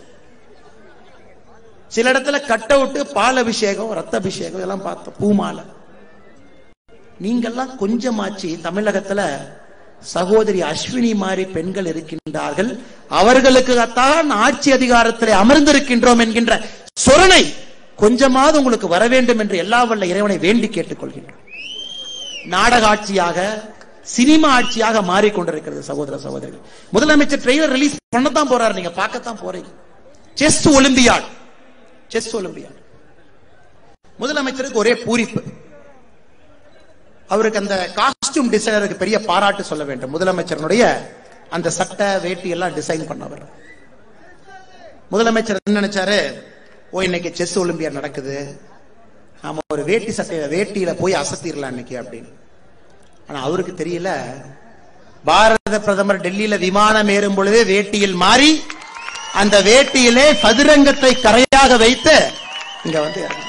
சில இடத்துல கட் அவுட் பால் அபிஷேகம் ரத்த அபிஷேகம் இதெல்லாம் பார்த்தோம் பூமாலை நீங்கெல்லாம் கொஞ்சமாச்சு தமிழகத்துல சகோதரி அஸ்வினி மாதிரி பெண்கள் இருக்கின்றார்கள் அவர்களுக்குத்தான் ஆட்சி அதிகாரத்திலே அமர்ந்திருக்கின்றோம் என்கின்ற சொரணை கொஞ்சமாவது உங்களுக்கு வர வேண்டும் என்று எல்லா வல்ல இறைவனை வேண்டி கேட்டுக்கொள்கின்றோம் நாடக ஆட்சியாக சினிமா ஆட்சியாக மாறிக்கொண்டிருக்கிறது சகோதர சகோதரிகள் முதலமைச்சர் ட்ரெய்லர் ரிலீஸ் பண்ணத்தான் போறாரு நீங்க பார்க்கத்தான் போறீங்க செஸ் ஒலிம்பியாட் செஸ் ஒலிம்பியாட் முதலமைச்சருக்கு ஒரே பூரிப்பு அவருக்கு அந்த காஸ்டியூம் டிசைனருக்கு பெரிய பாராட்டு சொல்ல வேண்டும் முதலமைச்சருடைய அந்த சட்டை வேட்டி எல்லாம் டிசைன் பண்ணவர் முதலமைச்சர் என்ன நினைச்சாரு ஓ இன்னைக்கு செஸ் ஒலிம்பியா நடக்குது நாம ஒரு வேட்டி சட்டையில வேட்டியில போய் அசத்திரலாம் இன்னைக்கு அப்படின்னு ஆனா அவருக்கு தெரியல பாரத பிரதமர் டெல்லியில விமானம் ஏறும் பொழுதே வேட்டியில் மாறி அந்த வேட்டியிலே சதுரங்கத்தை கரையாக வைத்து இங்க வந்து இறங்கினார்.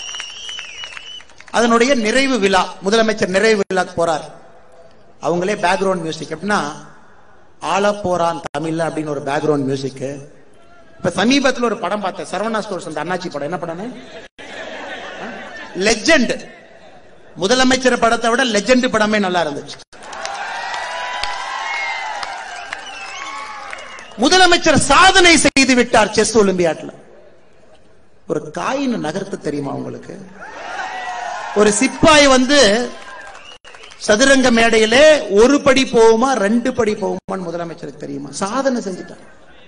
அதனுடைய நிறைவு விழா முதலமைச்சர் நிறைவு விழாக்கு போறார் அவங்களே பேக்ரவுண்ட் மியூசிக் எப்படின்னா ஆள போறான் தமிழ்ல அப்படின்னு ஒரு பேக்ரவுண்ட் மியூசிக் இப்ப சமீபத்துல ஒரு படம் பார்த்தேன் சரவணா ஸ்டோர்ஸ் அந்த அண்ணாச்சி படம் என்ன படம் லெஜெண்ட் முதலமைச்சர் படத்தை விட லெஜெண்ட் படமே நல்லா இருந்துச்சு முதலமைச்சர் சாதனை செய்து விட்டார் செஸ் ஒலிம்பியாட்ல ஒரு காயின் நகர்த்த தெரியுமா உங்களுக்கு ஒரு சிப்பாய் வந்து சதுரங்க மேடையிலே ஒரு படி போகுமா ரெண்டு படி போகுமான்னு முதலமைச்சருக்கு தெரியுமா சாதனை செஞ்சுட்டார்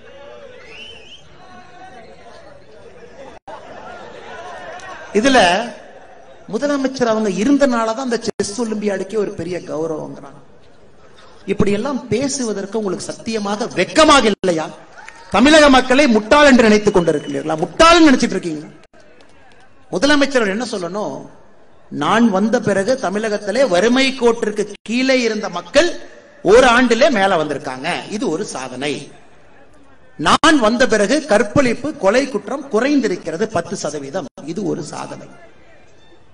இதுல முதலமைச்சர் அவங்க இருந்தனாலதான் அந்த செஸ் ஒலிம்பியாடுக்கே ஒரு பெரிய கௌரவங்கிறாங்க இப்படி எல்லாம் பேசுவதற்கு உங்களுக்கு சத்தியமாக வெக்கமாக இல்லையா தமிழக மக்களை முட்டாள் என்று நினைத்துக் கொண்டிருக்கிறீர்களா முட்டாள் நினைச்சிட்டு இருக்கீங்க முதலமைச்சர் என்ன சொல்லணும் நான் வந்த பிறகு தமிழகத்திலே வறுமை கோட்டிற்கு கீழே இருந்த மக்கள் ஒரு ஆண்டிலே மேல வந்திருக்காங்க இது ஒரு சாதனை நான் வந்த பிறகு கற்பழிப்பு கொலை குற்றம் குறைந்திருக்கிறது பத்து சதவீதம் இது ஒரு சாதனை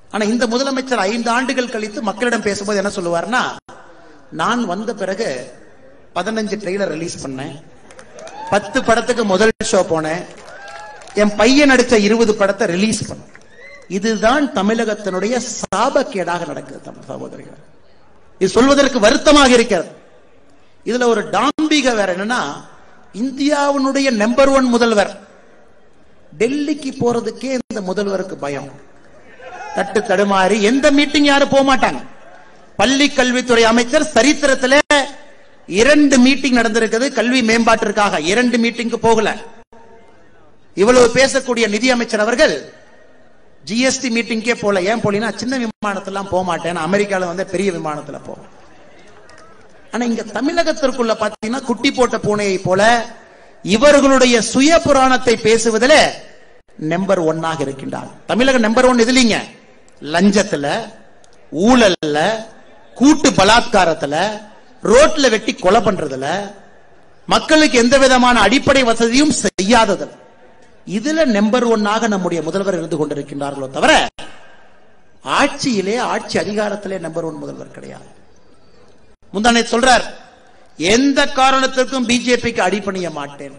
ஆனா இந்த முதலமைச்சர் ஐந்து ஆண்டுகள் கழித்து மக்களிடம் பேசும்போது என்ன சொல்லுவார்னா நான் வந்த பிறகு பதினஞ்சு ட்ரெய்லர் ரிலீஸ் பண்ணேன் பத்து படத்துக்கு முதல் ஷோ போனேன் என் பையன் நடிச்ச இருபது படத்தை ரிலீஸ் பண்ணேன் இதுதான் தமிழகத்தினுடைய சாபக்கேடாக நடக்குது தமிழ் சகோதரிகள் இது சொல்வதற்கு வருத்தமாக இருக்கிறது இதுல ஒரு டாம்பிக வேற என்னன்னா இந்தியாவினுடைய நம்பர் ஒன் முதல்வர் டெல்லிக்கு போறதுக்கே இந்த முதல்வருக்கு பயம் தட்டு தடுமாறி எந்த மீட்டிங் யாரும் போக மாட்டாங்க பள்ளி கல்வித்துறை அமைச்சர் சரித்திரத்துல இரண்டு மீட்டிங் நடந்திருக்குது கல்வி மேம்பாட்டிற்காக இரண்டு மீட்டிங்க்கு போகல இவ்வளவு பேசக்கூடிய நிதி அமைச்சர் அவர்கள் ஜிஎஸ்டி மீட்டிங்கே போல ஏன் போலினா சின்ன விமானத்தெல்லாம் போக மாட்டேன் அமெரிக்கால வந்து பெரிய விமானத்துல போவேன் ஆனா இங்க தமிழகத்திற்குள்ள பாத்தீங்கன்னா குட்டி போட்ட பூனையை போல இவர்களுடைய சுய புராணத்தை பேசுவதில் நம்பர் ஒன்னாக இருக்கின்றார் தமிழக நம்பர் ஒன் எதுலீங்க லஞ்சத்துல ஊழல்ல கூட்டு பலாத்காரத்துல ரோட்ல வெட்டி கொலை பண்றதுல மக்களுக்கு எந்த விதமான அடிப்படை வசதியும் செய்யாததுல இதுல நம்பர் ஒன்னாக நம்முடைய முதல்வர் இருந்து கொண்டிருக்கின்றார்களோ தவிர ஆட்சியிலே ஆட்சி அதிகாரத்திலே நம்பர் ஒன் முதல்வர் கிடையாது முந்தானே சொல்றார் எந்த காரணத்திற்கும் பிஜேபிக்கு அடிபணிய மாட்டேன்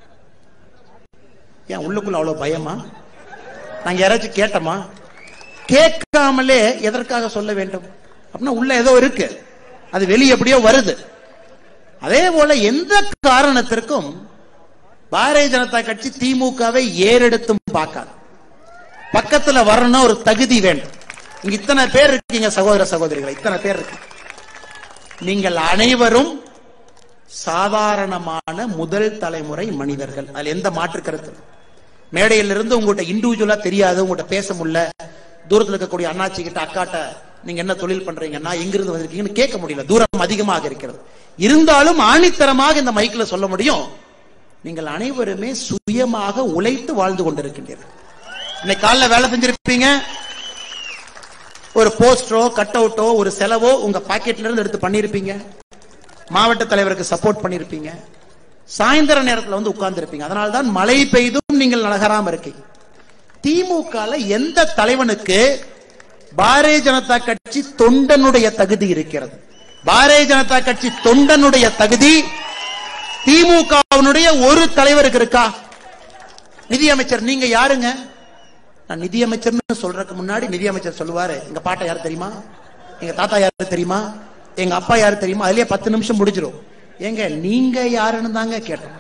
ஏன் உள்ளுக்குள்ள அவ்வளவு பயமா நாங்க யாராச்சும் கேட்டோமா கேட்காமலே எதற்காக சொல்ல வேண்டும் அப்படின்னா உள்ள ஏதோ இருக்கு அது வெளியே எப்படியோ வருது அதே போல எந்த காரணத்திற்கும் பாரதிய ஜனதா கட்சி திமுகவை ஏறெடுத்தும் பார்க்காது பக்கத்துல வரணும் ஒரு தகுதி வேண்டும் இங்க இத்தனை பேர் இருக்கீங்க சகோதர சகோதரிகள் இத்தனை பேர் இருக்கு நீங்கள் அனைவரும் சாதாரணமான முதல் தலைமுறை மனிதர்கள் அதுல எந்த மாற்று கருத்து இல்லை. மேடையில இருந்து உங்கள்கிட்ட இண்டிவிஜுவலா தெரியாது உங்கள்கிட்ட பேச முடியல தூரத்துல இருக்கக்கூடிய அண்ணாச்சி கிட்ட அக்காட்ட நீங்க என்ன தொழில் பண்றீங்கன்னா எங்கிருந்து வந்திருக்கீங்கன்னு கேட்க முடியல தூரம் அதிகமாக இருக்கிறது இருந்தாலும் ஆணித்தரமாக இந்த மைக்ல சொல்ல முடியும் நீங்கள் அனைவருமே சுயமாக உழைத்து வாழ்ந்து கொண்டிருக்கின்றீர்கள் இன்னைக்கு காலைல வேலை செஞ்சிருப்பீங்க ஒரு போஸ்டரோ கட் அவுட்டோ ஒரு செலவோ உங்க பாக்கெட்ல இருந்து எடுத்து பண்ணிருப்பீங்க மாவட்ட தலைவருக்கு சப்போர்ட் பண்ணிருப்பீங்க சாயந்தர நேரத்துல வந்து உட்கார்ந்து இருப்பீங்க அதனால தான் மழை பெய்தும் நீங்கள் நகராம இருக்கீங்க திமுக எந்த தலைவனுக்கு பாரதிய ஜனதா கட்சி தொண்டனுடைய தகுதி இருக்கிறது பாரதிய ஜனதா கட்சி தொண்டனுடைய தகுதி திமுகவினுடைய ஒரு தலைவருக்கு இருக்கா நிதியமைச்சர் நீங்க யாருங்க நான் நிதியமைச்சர்னு சொல்றதுக்கு முன்னாடி நிதியமைச்சர் சொல்லுவாரு எங்க பாட்டா யாரு தெரியுமா எங்க தாத்தா யாரு தெரியுமா எங்க அப்பா யாரு தெரியுமா அதுலயே பத்து நிமிஷம் முடிஞ்சிரும் ஏங்க நீங்க யாருன்னு தாங்க கேட்டோம்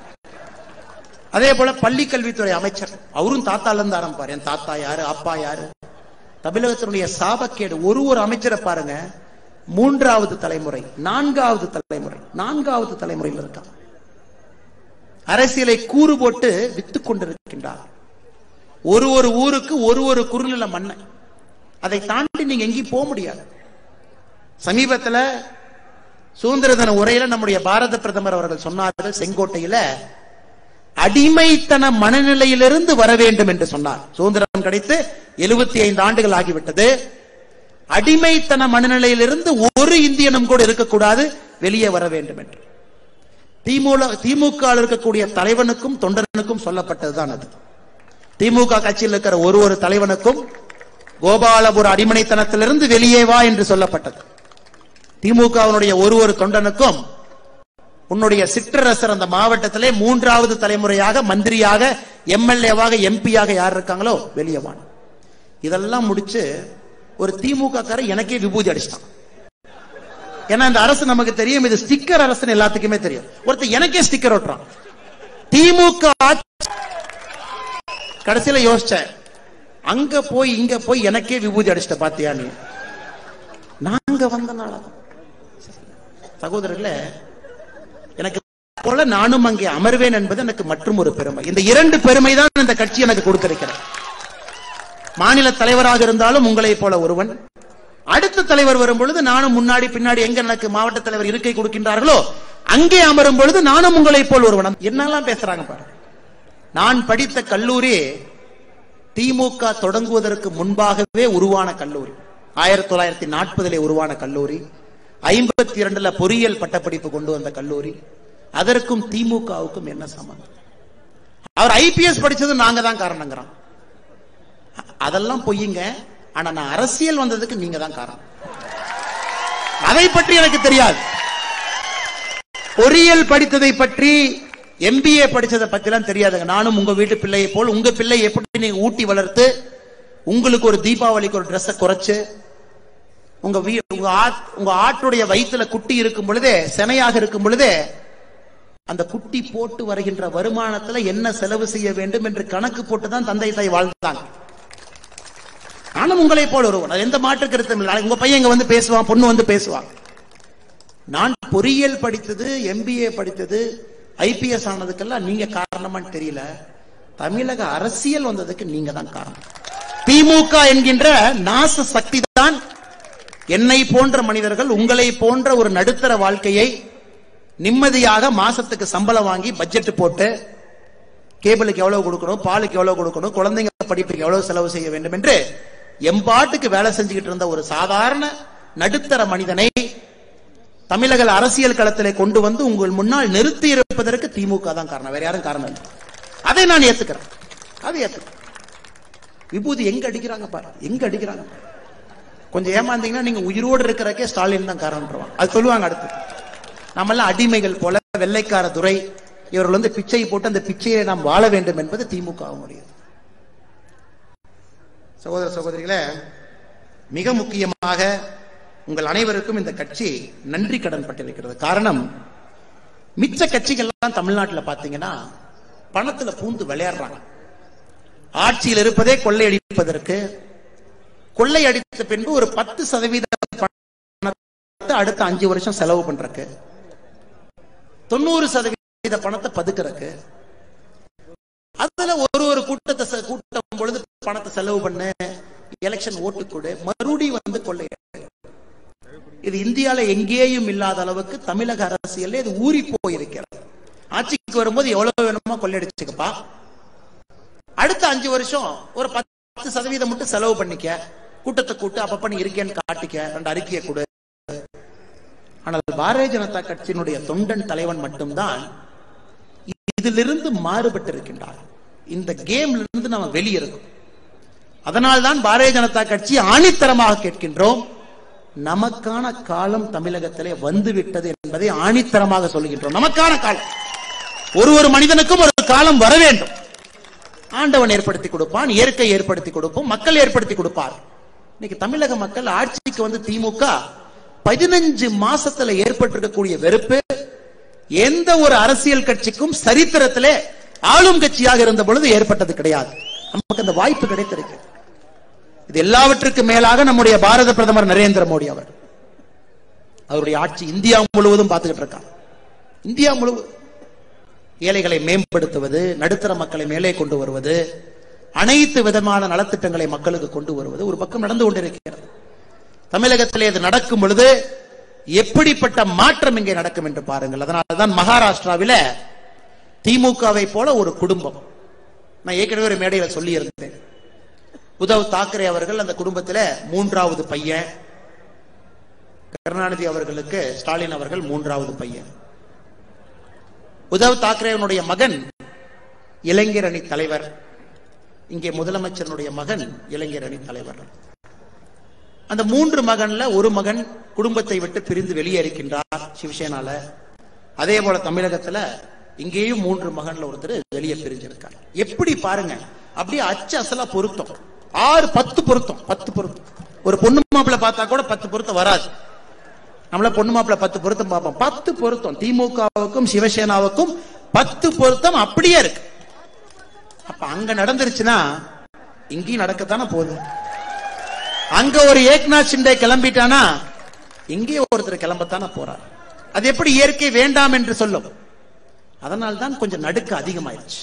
அதே போல பள்ளி கல்வித்துறை அமைச்சர் அவரும் தாத்தால இருந்து ஆரம்பிப்பார் என் தாத்தா யாரு அப்பா யாரு தமிழகத்தினுடைய சாபக்கேடு ஒரு ஒரு அமைச்சரை பாருங்க மூன்றாவது தலைமுறை நான்காவது தலைமுறை நான்காவது தலைமுறையில் இருக்கான் அரசியலை கூறு போட்டு வித்துக் கொண்டிருக்கின்றார் ஒரு ஒரு ஊருக்கு ஒரு ஒரு குறுநில மண்ணை அதை தாண்டி நீங்க எங்கேயும் போக முடியாது சமீபத்துல சுதந்திர தின உரையில நம்முடைய பாரத பிரதமர் அவர்கள் சொன்னார்கள் செங்கோட்டையில அடிமைத்தன மனநிலையிலிருந்து வர வேண்டும் என்று சொன்னார் சுதந்திரம் கிடைத்து எழுபத்தி ஐந்து ஆண்டுகள் ஆகிவிட்டது அடிமைத்தன மனநிலையிலிருந்து ஒரு இந்தியனும் கூட இருக்கக்கூடாது வெளியே வர வேண்டும் என்று திமுக திமுக ல இருக்கக்கூடிய தலைவனுக்கும் தொண்டனுக்கும் சொல்லப்பட்டதுதான் அது திமுக கட்சியில் இருக்கிற ஒரு ஒரு தலைவனுக்கும் கோபாலபுர அடிமனைத்தனத்திலிருந்து வெளியே வா என்று சொல்லப்பட்டது திமுகவினுடைய ஒரு ஒரு தொண்டனுக்கும் உன்னுடைய சிற்றரசர் அந்த மாவட்டத்திலே மூன்றாவது தலைமுறையாக மந்திரியாக எம்எல்ஏவாக எம்பியாக யார் இருக்காங்களோ வெளியே வாங்க இதெல்லாம் முடிச்சு ஒரு திமுக காரர் எனக்கே விபூதி அடிச்சிட்டான் ஏன்னா இந்த அரசு நமக்கு தெரியும் இது ஸ்டிக்கர் அரசுன்னு எல்லாத்துக்குமே தெரியும் ஒருத்தர் எனக்கே ஸ்டிக்கர் ஓட்டுறான் திமுக ஆட்சி- கடைசியில யோசிச்சேன் அங்க போய் இங்க போய் எனக்கே விபூதி அடிச்சிட்ட பாத்தியா நீ நாங்க வந்தனாலதான் சகோதரர்களே எனக்கு போல நானும் அங்கே அமர்வேன் என்பது எனக்கு மற்றும் ஒரு பெருமை இந்த இரண்டு பெருமை தான் இந்த கட்சி எனக்கு கொடுத்திருக்கிறது மாநில தலைவராக இருந்தாலும் உங்களைப் போல ஒருவன் அடுத்த தலைவர் வரும் பொழுது நானும் முன்னாடி பின்னாடி எங்க எனக்கு மாவட்ட தலைவர் இருக்கை கொடுக்கின்றார்களோ அங்கே அமரும் பொழுது நானும் உங்களைப் போல் ஒருவன் என்னெல்லாம் பேசுறாங்க பாரு நான் படித்த கல்லூரி திமுக தொடங்குவதற்கு முன்பாகவே உருவான கல்லூரி ஆயிரத்தி தொள்ளாயிரத்தி நாற்பதிலே உருவான கல்லூரி ஐம்பத்தி இரண்டுல பொறியியல் பட்டப்படிப்பு கொண்டு வந்த கல்லூரி அதற்கும் திமுகவுக்கும் என்ன சம்பந்தம் அவர் ஐபிஎஸ் படிச்சது நாங்க தான் காரணங்கிறான் அதெல்லாம் பொய்யுங்க ஆனா நான் அரசியல் வந்ததுக்கு நீங்க தான் காரணம் அதை பற்றி எனக்கு தெரியாது பொறியியல் படித்ததை பற்றி எம்பிஏ படிச்சதை பத்திலாம் தெரியாதுங்க நானும் உங்க வீட்டு பிள்ளையை போல் உங்க பிள்ளை எப்படி நீங்க ஊட்டி வளர்த்து உங்களுக்கு ஒரு தீபாவளிக்கு ஒரு ட்ரெஸ்ஸை குறைச்சு உங்க வீ உங்க ஆட் உங்க ஆட்டுடைய வயித்துல குட்டி இருக்கும் பொழுதே செனையாக இருக்கும் பொழுதே அந்த குட்டி போட்டு வருகின்ற வருமானத்துல என்ன செலவு செய்ய வேண்டும் என்று கணக்கு போட்டு தான் தந்தை தாய் வாழ்ந்தாங்க நானும் உங்களை போல ஒருவன் அது எந்த மாற்று கருத்தும் இல்லை நாளைக்கு உங்க பையன் இங்க வந்து பேசுவான் பொண்ணு வந்து பேசுவான் நான் பொறியியல் படித்தது எம்பிஏ படித்தது ஐபிஎஸ் ஆனதுக்கெல்லாம் நீங்க காரணமான்னு தெரியல தமிழக அரசியல் வந்ததுக்கு நீங்க தான் காரணம் திமுக என்கின்ற நாச சக்தி தான் என்னை போன்ற மனிதர்கள் உங்களை போன்ற ஒரு நடுத்தர வாழ்க்கையை நிம்மதியாக மாசத்துக்கு சம்பளம் வாங்கி பட்ஜெட் போட்டு கேபிளுக்கு எவ்வளவு கொடுக்கணும் பாலுக்கு எவ்வளவு கொடுக்கணும் குழந்தைங்க படிப்புக்கு எவ்வளவு செலவு செய்ய வேண்டும் என்று எம்பாட்டுக்கு வேலை செஞ்சுக்கிட்டு இருந்த ஒரு சாதாரண நடுத்தர மனிதனை தமிழக அரசியல் களத்திலே கொண்டு வந்து உங்கள் முன்னால் நிறுத்தி இருப்பதற்கு திமுக தான் காரணம் வேற யாரும் காரணம் இல்லை அதை நான் ஏத்துக்கிறேன் அதை ஏத்துக்கிறேன் விபூதி எங்க அடிக்கிறாங்க பாரு எங்க அடிக்கிறாங்க பாரு. கொஞ்சம் ஏமாந்தீங்கன்னா நீங்க உயிரோடு இருக்கிறக்கே ஸ்டாலின் தான் காரணம் அது சொல்லுவாங்க அடுத்து நம்மெல்லாம் அடிமைகள் போல வெள்ளைக்கார துறை இவர்கள் வந்து பிச்சை போட்டு அந்த பிச்சையை நாம் வாழ வேண்டும் என்பது திமுக முடியும் சகோதர சகோதரிகளே மிக முக்கியமாக உங்கள் அனைவருக்கும் இந்த கட்சி நன்றி கடன் பட்டிருக்கிறது காரணம் மிச்ச கட்சிகள்லாம் தமிழ்நாட்டில் பாத்தீங்கன்னா பணத்துல பூந்து விளையாடுறாங்க ஆட்சியில் இருப்பதே கொள்ளையடிப்பதற்கு கொள்ளையடித்த பின்பு ஒரு பத்து சதவீத பணத்தை அடுத்த அஞ்சு வருஷம் செலவு பண்றக்கு தொண்ணூறு சதவீத பணத்தை பதுக்கிறக்கு அதுல ஒரு ஒரு கூட்டத்தை செ- கூட்டம் பொழுது பணத்தை செலவு பண்ணு எலெக்ஷன் ஓட்டு கொடு மறுபடியும் வந்து கொள்ளை இது இந்தியால எங்கேயும் இல்லாத அளவுக்கு தமிழக அரசியல்ல இது ஊறி போயிருக்கிறது ஆட்சிக்கு வரும்போது எவ்வளவு வேணுமோ கொள்ளையடிச்சுக்கப்பா அடுத்த அஞ்சு வருஷம் ஒரு பத்து சதவீதம் மட்டும் செலவு பண்ணிக்க கூட்டத்தை கூட்டு அப்பப்ப நீ இருக்கேன்னு காட்டிக்க ரெண்டு அறிக்கையை கொடு ஆனால் பாரதிய ஜனதா கட்சியினுடைய தொண்டன் தலைவன் மட்டும்தான் இதிலிருந்து மாறுபட்டு இருக்கின்றார் இந்த கேம்ல இருந்து நம்ம வெளியிருக்கோம் அதனால்தான் பாரதிய ஜனதா கட்சி ஆணித்தரமாக கேட்கின்றோம் நமக்கான காலம் தமிழகத்திலே வந்துவிட்டது என்பதை ஆணித்தரமாக சொல்லுகின்றோம் நமக்கான காலம் ஒரு ஒரு மனிதனுக்கும் ஒரு காலம் வர வேண்டும் ஆண்டவன் ஏற்படுத்தி கொடுப்பான் இயற்கை ஏற்படுத்தி கொடுப்போம் மக்கள் ஏற்படுத்தி கொடுப்பார் இன்னைக்கு தமிழக மக்கள் ஆட்சிக்கு வந்து திமுக பதினஞ்சு மாசத்துல ஏற்பட்டிருக்கக்கூடிய வெறுப்பு எந்த ஒரு அரசியல் கட்சிக்கும் சரித்திரத்திலே ஆளும் கட்சியாக இருந்த பொழுது ஏற்பட்டது கிடையாது நமக்கு அந்த வாய்ப்பு கிடைத்திருக்கு இது எல்லாவற்றுக்கும் மேலாக நம்முடைய பாரத பிரதமர் நரேந்திர மோடி அவர் அவருடைய ஆட்சி இந்தியா முழுவதும் பார்த்துக்கிட்டு இருக்காங்க இந்தியா முழுவதும் ஏழைகளை மேம்படுத்துவது நடுத்தர மக்களை மேலே கொண்டு வருவது அனைத்து விதமான நலத்திட்டங்களை மக்களுக்கு கொண்டு வருவது ஒரு பக்கம் நடந்து கொண்டிருக்கிறது தமிழகத்திலே இது நடக்கும் பொழுது எப்படிப்பட்ட மாற்றம் இங்கே நடக்கும் என்று பாருங்கள் அதனால்தான் மகாராஷ்டிராவில திமுகவை போல ஒரு குடும்பம் நான் ஏற்கனவே ஒரு மேடையில சொல்லி இருந்தேன் உத்தவ் தாக்கரே அவர்கள் அந்த குடும்பத்தில மூன்றாவது பையன் கருணாநிதி அவர்களுக்கு ஸ்டாலின் அவர்கள் மூன்றாவது பையன் உத்தவ் தாக்கரேவனுடைய மகன் இளைஞர் அணி தலைவர் இங்கே முதலமைச்சருடைய மகன் இளைஞர் அணி தலைவர் அந்த மூன்று மகன்ல ஒரு மகன் குடும்பத்தை விட்டு பிரிந்து வெளியே இருக்கின்றார் சிவசேனால அதே போல தமிழகத்துல இங்கேயும் மூன்று மகன்ல ஒருத்தர் வெளியே பிரிஞ்சிருக்கார் எப்படி பாருங்க அப்படியே அச்சு அசலா பொருத்தம் ஆறு பத்து பொருத்தம் பத்து பொருத்தம் ஒரு பொண்ணு மாப்பிள்ள பார்த்தா கூட பத்து பொருத்தம் வராது நம்மள பொண்ணு மாப்பிள்ள பத்து பொருத்தம் பார்ப்போம் பத்து பொருத்தம் திமுகவுக்கும் சிவசேனாவுக்கும் பத்து பொருத்தம் அப்படியே இருக்கு அப்ப அங்க நடந்துருச்சுன்னா இங்கேயும் நடக்கத்தானே போகுது அங்க ஒரு ஏக்நாத் சிண்டே கிளம்பிட்டானா இங்கே ஒருத்தர் கிளம்பத்தானே போறார் அது எப்படி இயற்கை வேண்டாம் என்று சொல்லும் அதனால் தான் கொஞ்சம் நடுக்க அதிகமாயிடுச்சு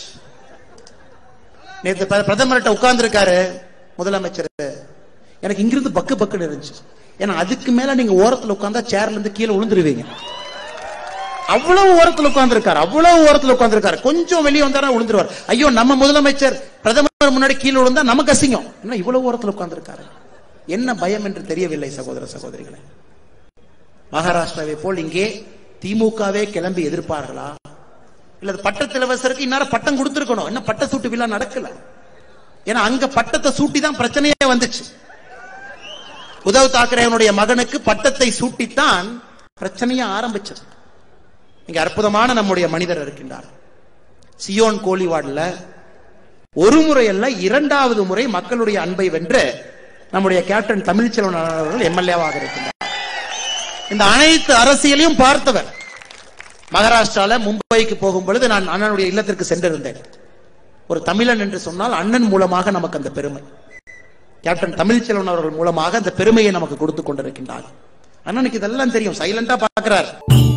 நேற்று பிர- பிரதமர்கிட்ட உட்கார்ந்து இருக்காரு முதலமைச்சர் எனக்கு இங்கிருந்து பக்கு பக்குன்னு இருந்துச்சு ஏன்னா அதுக்கு மேல நீங்க ஓரத்துல உட்கார்ந்தா சேர்ல இருந்து கீழே விழுந்துருவீங்க அவ்வளவு ஓரத்துல உட்கார்ந்து இருக்காரு அவ்வளவு ஓரத்துல உட்கார்ந்து இருக்காரு கொஞ்சம் வெளியே வந்தாரா விழுந்துருவார் ஐயோ நம்ம முதலமைச்சர் பிரதமர் முன்னாடி கீழே விழுந்தா நமக்கு அசிங்கம் என்ன இவ்வளவு ஓரத்துல உட்கார்ந்து இருக்காரு என்ன பயம் என்று தெரியவில்லை சகோதர சகோதரிகளே மகாராஷ்டிராவை போல் இங்கே திமுகவே கிளம்பி எதிர்ப்பார்களா இல்ல பட்டத்து இளவரசருக்கு இந்நேரம் பட்டம் கொடுத்திருக்கணும் என்ன பட்ட சூட்டு விழா நடக்கல ஏன்னா அங்க பட்டத்தை சூட்டி தான் பிரச்சனையே வந்துச்சு உத்தவ் தாக்கரேவனுடைய மகனுக்கு பட்டத்தை சூட்டித்தான் பிரச்சனையை ஆரம்பிச்சது இங்க அற்புதமான நம்முடைய மனிதர் இருக்கின்றார் சியோன் கோலிவாட்ல ஒரு முறை அல்ல இரண்டாவது முறை மக்களுடைய அன்பை வென்று நம்முடைய கேப்டன் தமிழ்ச்செல்வன் அவர்கள் எம்எல்ஏவாக இருக்கின்றார் இந்த அனைத்து அரசியலையும் பார்த்தவர் மகாராஷ்டிரால மும்பைக்கு போகும் பொழுது நான் அண்ணனுடைய இல்லத்திற்கு சென்றிருந்தேன் ஒரு தமிழன் என்று சொன்னால் அண்ணன் மூலமாக நமக்கு அந்த பெருமை கேப்டன் தமிழ்ச்செல்வன் அவர்கள் மூலமாக அந்த பெருமையை நமக்கு கொடுத்து கொண்டிருக்கின்றார் அண்ணனுக்கு இதெல்லாம் தெரியும் சைலண்டா பார்க்கிறார்